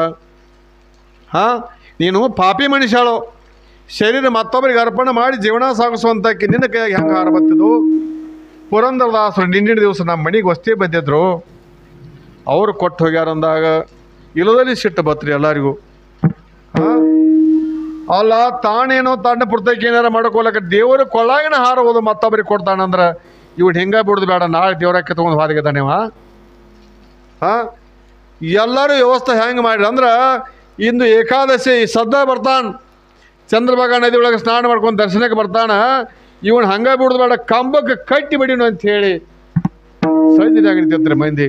ಹಾಂ ನೀನು ಪಾಪಿ ಮನುಷ್ಯಳು ಶರೀರ ಮತ್ತೊಬ್ಬರಿಗೆ ಅರ್ಪಣೆ ಮಾಡಿ ಜೀವನ ಸಾಗಿಸುವಂತಕ್ಕೆ ನಿನ್ನ ಕೈಯಾಗ ಹೆಂಗೆ ಹಾರ ಬತ್ತಿದ್ದು ಪುರಂದರದಾಸರು ನಿನ್ನಿನ ದಿವಸ ನಮ್ಮ ಮನೆಗೆ ವಸ್ತಿ ಬಂದಿದ್ರು ಅವರು ಕೊಟ್ಟು ಹೋಗ್ಯಾರ ಅಂದಾಗ ಇಲ್ಲದಲ್ಲಿ ಸಿಟ್ಟು ಬತ್ರಿ ಎಲ್ಲರಿಗೂ ಹಾಂ ಅಲ್ಲ ತಾನೇನೋ ತಣ್ಣ ಪುರ್ತಕ್ಕೆ ಏನಾರ ಮಾಡ್ಕೊಳಕ ದೇವರ ಕೊಳ್ಳಾಗಿನ ಹಾರ ಹೋದು ಮತ್ತೊಬ್ಬರಿಗೆ ಕೊಡ್ತಾನಂದ್ರೆ ಇವ್ನು ಹಿಂಗೆ ಬಿಡೋದು ಬೇಡ ನಾಳೆ ದೇವರಕ್ಕೆ ತೊಗೊಂಡು ಹಾದಿಗೆದಾನೇವ ಹಾಂ ಎಲ್ಲರೂ ವ್ಯವಸ್ಥೆ ಹೆಂಗೆ ಮಾಡ್ರಿ ಅಂದ್ರೆ ಇಂದು ಏಕಾದಶಿ ಸದ್ದ ಬರ್ತಾನೆ ಚಂದ್ರಭಾಗ ನದಿ ಒಳಗೆ ಸ್ನಾನ ಮಾಡ್ಕೊಂಡು ದರ್ಶನಕ್ಕೆ ಬರ್ತಾನ ಇವನು ಹಂಗೆ ಬಿಡೋದು ಬೇಡ ಕಂಬಕ್ಕೆ ಕಟ್ಟಿ ಬಿಡಿನು ಅಂತ ಹೇಳಿ ಸಜ್ಜಿದಾಗಿರ್ತೈತ್ರಿ ಮಂದಿ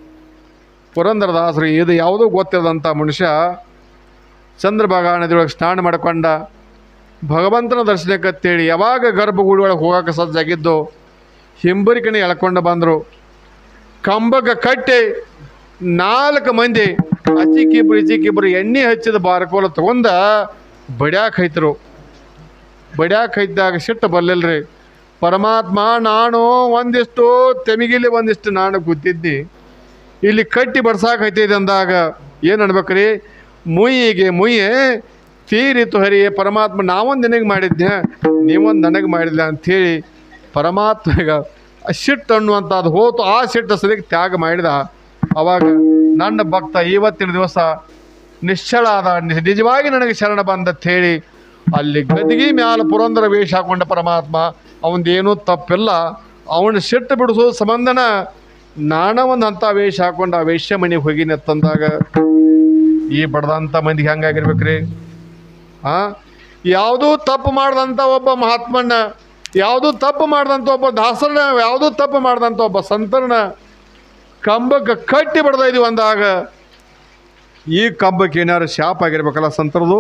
ಪುರಂದರದಾಸರು ಇದು ಯಾವುದೂ ಗೊತ್ತಿರದಂಥ ಮನುಷ್ಯ ಚಂದ್ರಭಾಗ ನದಿಯೊಳಗೆ ಸ್ನಾನ ಮಾಡ್ಕೊಂಡ ಭಗವಂತನ ದರ್ಶನಕ್ಕೆ ಅಂತೇಳಿ ಯಾವಾಗ ಗರ್ಭಗುಡಿ ಒಳಗೆ ಹೋಗಕ್ಕೆ ಸಜ್ಜಾಗಿದ್ದು ಹಿಂಬರಿಕನೆ ಎಳ್ಕೊಂಡು ಬಂದರು ಕಂಬಕ್ಕೆ ಕಟ್ಟಿ ನಾಲ್ಕು ಮಂದಿ ಅಚಿಕಿಬ್ರು ಇಚಿಕಿಬ್ರು ಎಣ್ಣೆ ಹಚ್ಚಿದ ಬಾರ್ಕೋಲ ತಗೊಂಡ ಬಡ್ಯಾಕ ಹೈತರು ಬಡ್ಯಾಕ ಹೈದಾಗ ಸಿಟ್ಟು ಬರಲಿಲ್ರಿ ಪರಮಾತ್ಮ ನಾನು ಒಂದಿಷ್ಟು ತೆಮಿಗಿಲಿ ಒಂದಿಷ್ಟು ನಾನು ಕೂತಿದ್ದಿ ಇಲ್ಲಿ ಕಟ್ಟಿ ಬಡ್ಸಾಕ ಹೈತಿದೆ ಅಂದಾಗ ಏನು ಅನ್ಬೇಕ್ರಿ ಮುಯ್ಯಿಗೆ ಮುಯ್ಯೆ ತೀರಿತು ಹರಿಯೇ ಪರಮಾತ್ಮ ನಾವೊಂದು ನಿನಗೆ ಮಾಡಿದ್ದೆ ನೀವೊಂದು ನನಗೆ ಮಾಡಿಲ್ಲ ಅಂಥೇಳಿ ಪರಮಾತ್ಮಗ ಆ ಸಿಟ್ಟು ಅನ್ನುವಂಥದ್ದು ಹೋತು ಆ ಸಿಟ್ಟು ಸದಿಗೆ ತ್ಯಾಗ ಮಾಡಿದ ಅವಾಗ ನನ್ನ ಭಕ್ತ ಇವತ್ತಿನ ದಿವಸ ನಿಶ್ಚಳ ಆದ ನಿ- ನಿಜವಾಗಿ ನನಗೆ ಶರಣ ಬಂದತ್ ಹೇಳಿ ಅಲ್ಲಿ ಗದಿಗೆ ಮ್ಯಾಲ ಪುರಂದರ ವೇಷ ಹಾಕೊಂಡ ಪರಮಾತ್ಮ ಅವನದೇನೂ ತಪ್ಪಿಲ್ಲ ಅವನ ಸಿಟ್ಟು ಬಿಡಿಸೋ ಸಂಬಂಧನ ನಾನ ಒಂದು ಅಂಥ ವೇಷ ಹಾಕೊಂಡು ಆ ವೇಶ್ಯ ಮನೆಗೆ ಹೋಗಿನಿ ತಂದಾಗ ಈ ಬಡ್ದಂಥ ಮಂದಿಗೆ ಹೆಂಗಾಗಿರ್ಬೇಕ್ರಿ ಆ ಯಾವುದೂ ತಪ್ಪು ಮಾಡ್ದಂಥ ಒಬ್ಬ ಮಹಾತ್ಮನ ಯಾವುದೂ ತಪ್ಪು ಮಾಡ್ದಂಥ ಒಬ್ಬ ದಾಸರನ್ನ ಯಾವುದೂ ತಪ್ಪು ಮಾಡ್ದಂಥ ಒಬ್ಬ ಸಂತರನ್ನ ಕಂಬಕ್ಕೆ ಕಟ್ಟಿ ಬಡ್ದ ಇದೀವಿ ಅಂದಾಗ ಈ ಕಂಬಕ್ಕೆ ಏನಾರು ಶಾಪ್ ಆಗಿರ್ಬೇಕಲ್ಲ ಸಂತರದು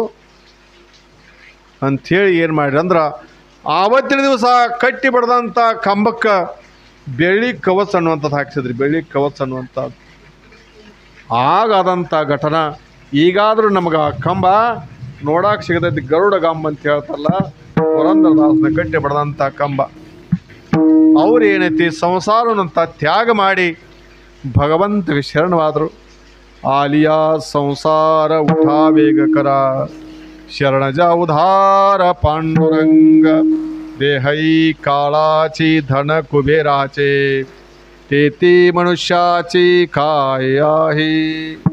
ಅಂಥೇಳಿ ಏನು ಮಾಡ್ರಿ ಅಂದ್ರೆ ಆವತ್ತಿನ ದಿವಸ ಕಟ್ಟಿ ಬಡ್ದಂಥ ಕಂಬಕ್ಕೆ ಬೆಳ್ಳಿ ಕವಚ ಅನ್ನುವಂಥದ್ದು ಹಾಕ್ಸಿದ್ರಿ ಬೆಳ್ಳಿ ಕವಚ ಅನ್ನುವಂಥದ್ದು ಆಗಾದಂಥ ಘಟನ ಈಗಾದರೂ ನಮ್ಗೆ ಆ ಕಂಬ ನೋಡಕ್ಕೆ ಸಿಗದೈತಿ ಗರುಡ ಗಂಬ ಅಂತ ಹೇಳ್ತಾರಲ್ಲ ಪುರಂದರದಾಸನ ಕಟ್ಟಿ ಬಡ್ದಂಥ ಕಂಬ ಅವ್ರು ಏನೈತಿ ಸಂಸಾರನಂತ ತ್ಯಾಗ ಮಾಡಿ ಭಗವಂತಗೆ ಶರಣವಾದರು ಆಲಿಯಾ ಸಂಸಾರ ಉಠಾವೇಗ ಕರ ಶರಣಜ ಉಧಾರ ಪಾಂಡುರಂಗ देहै काळाची धन कुबेराचे तेती मनुष्याची काय आहे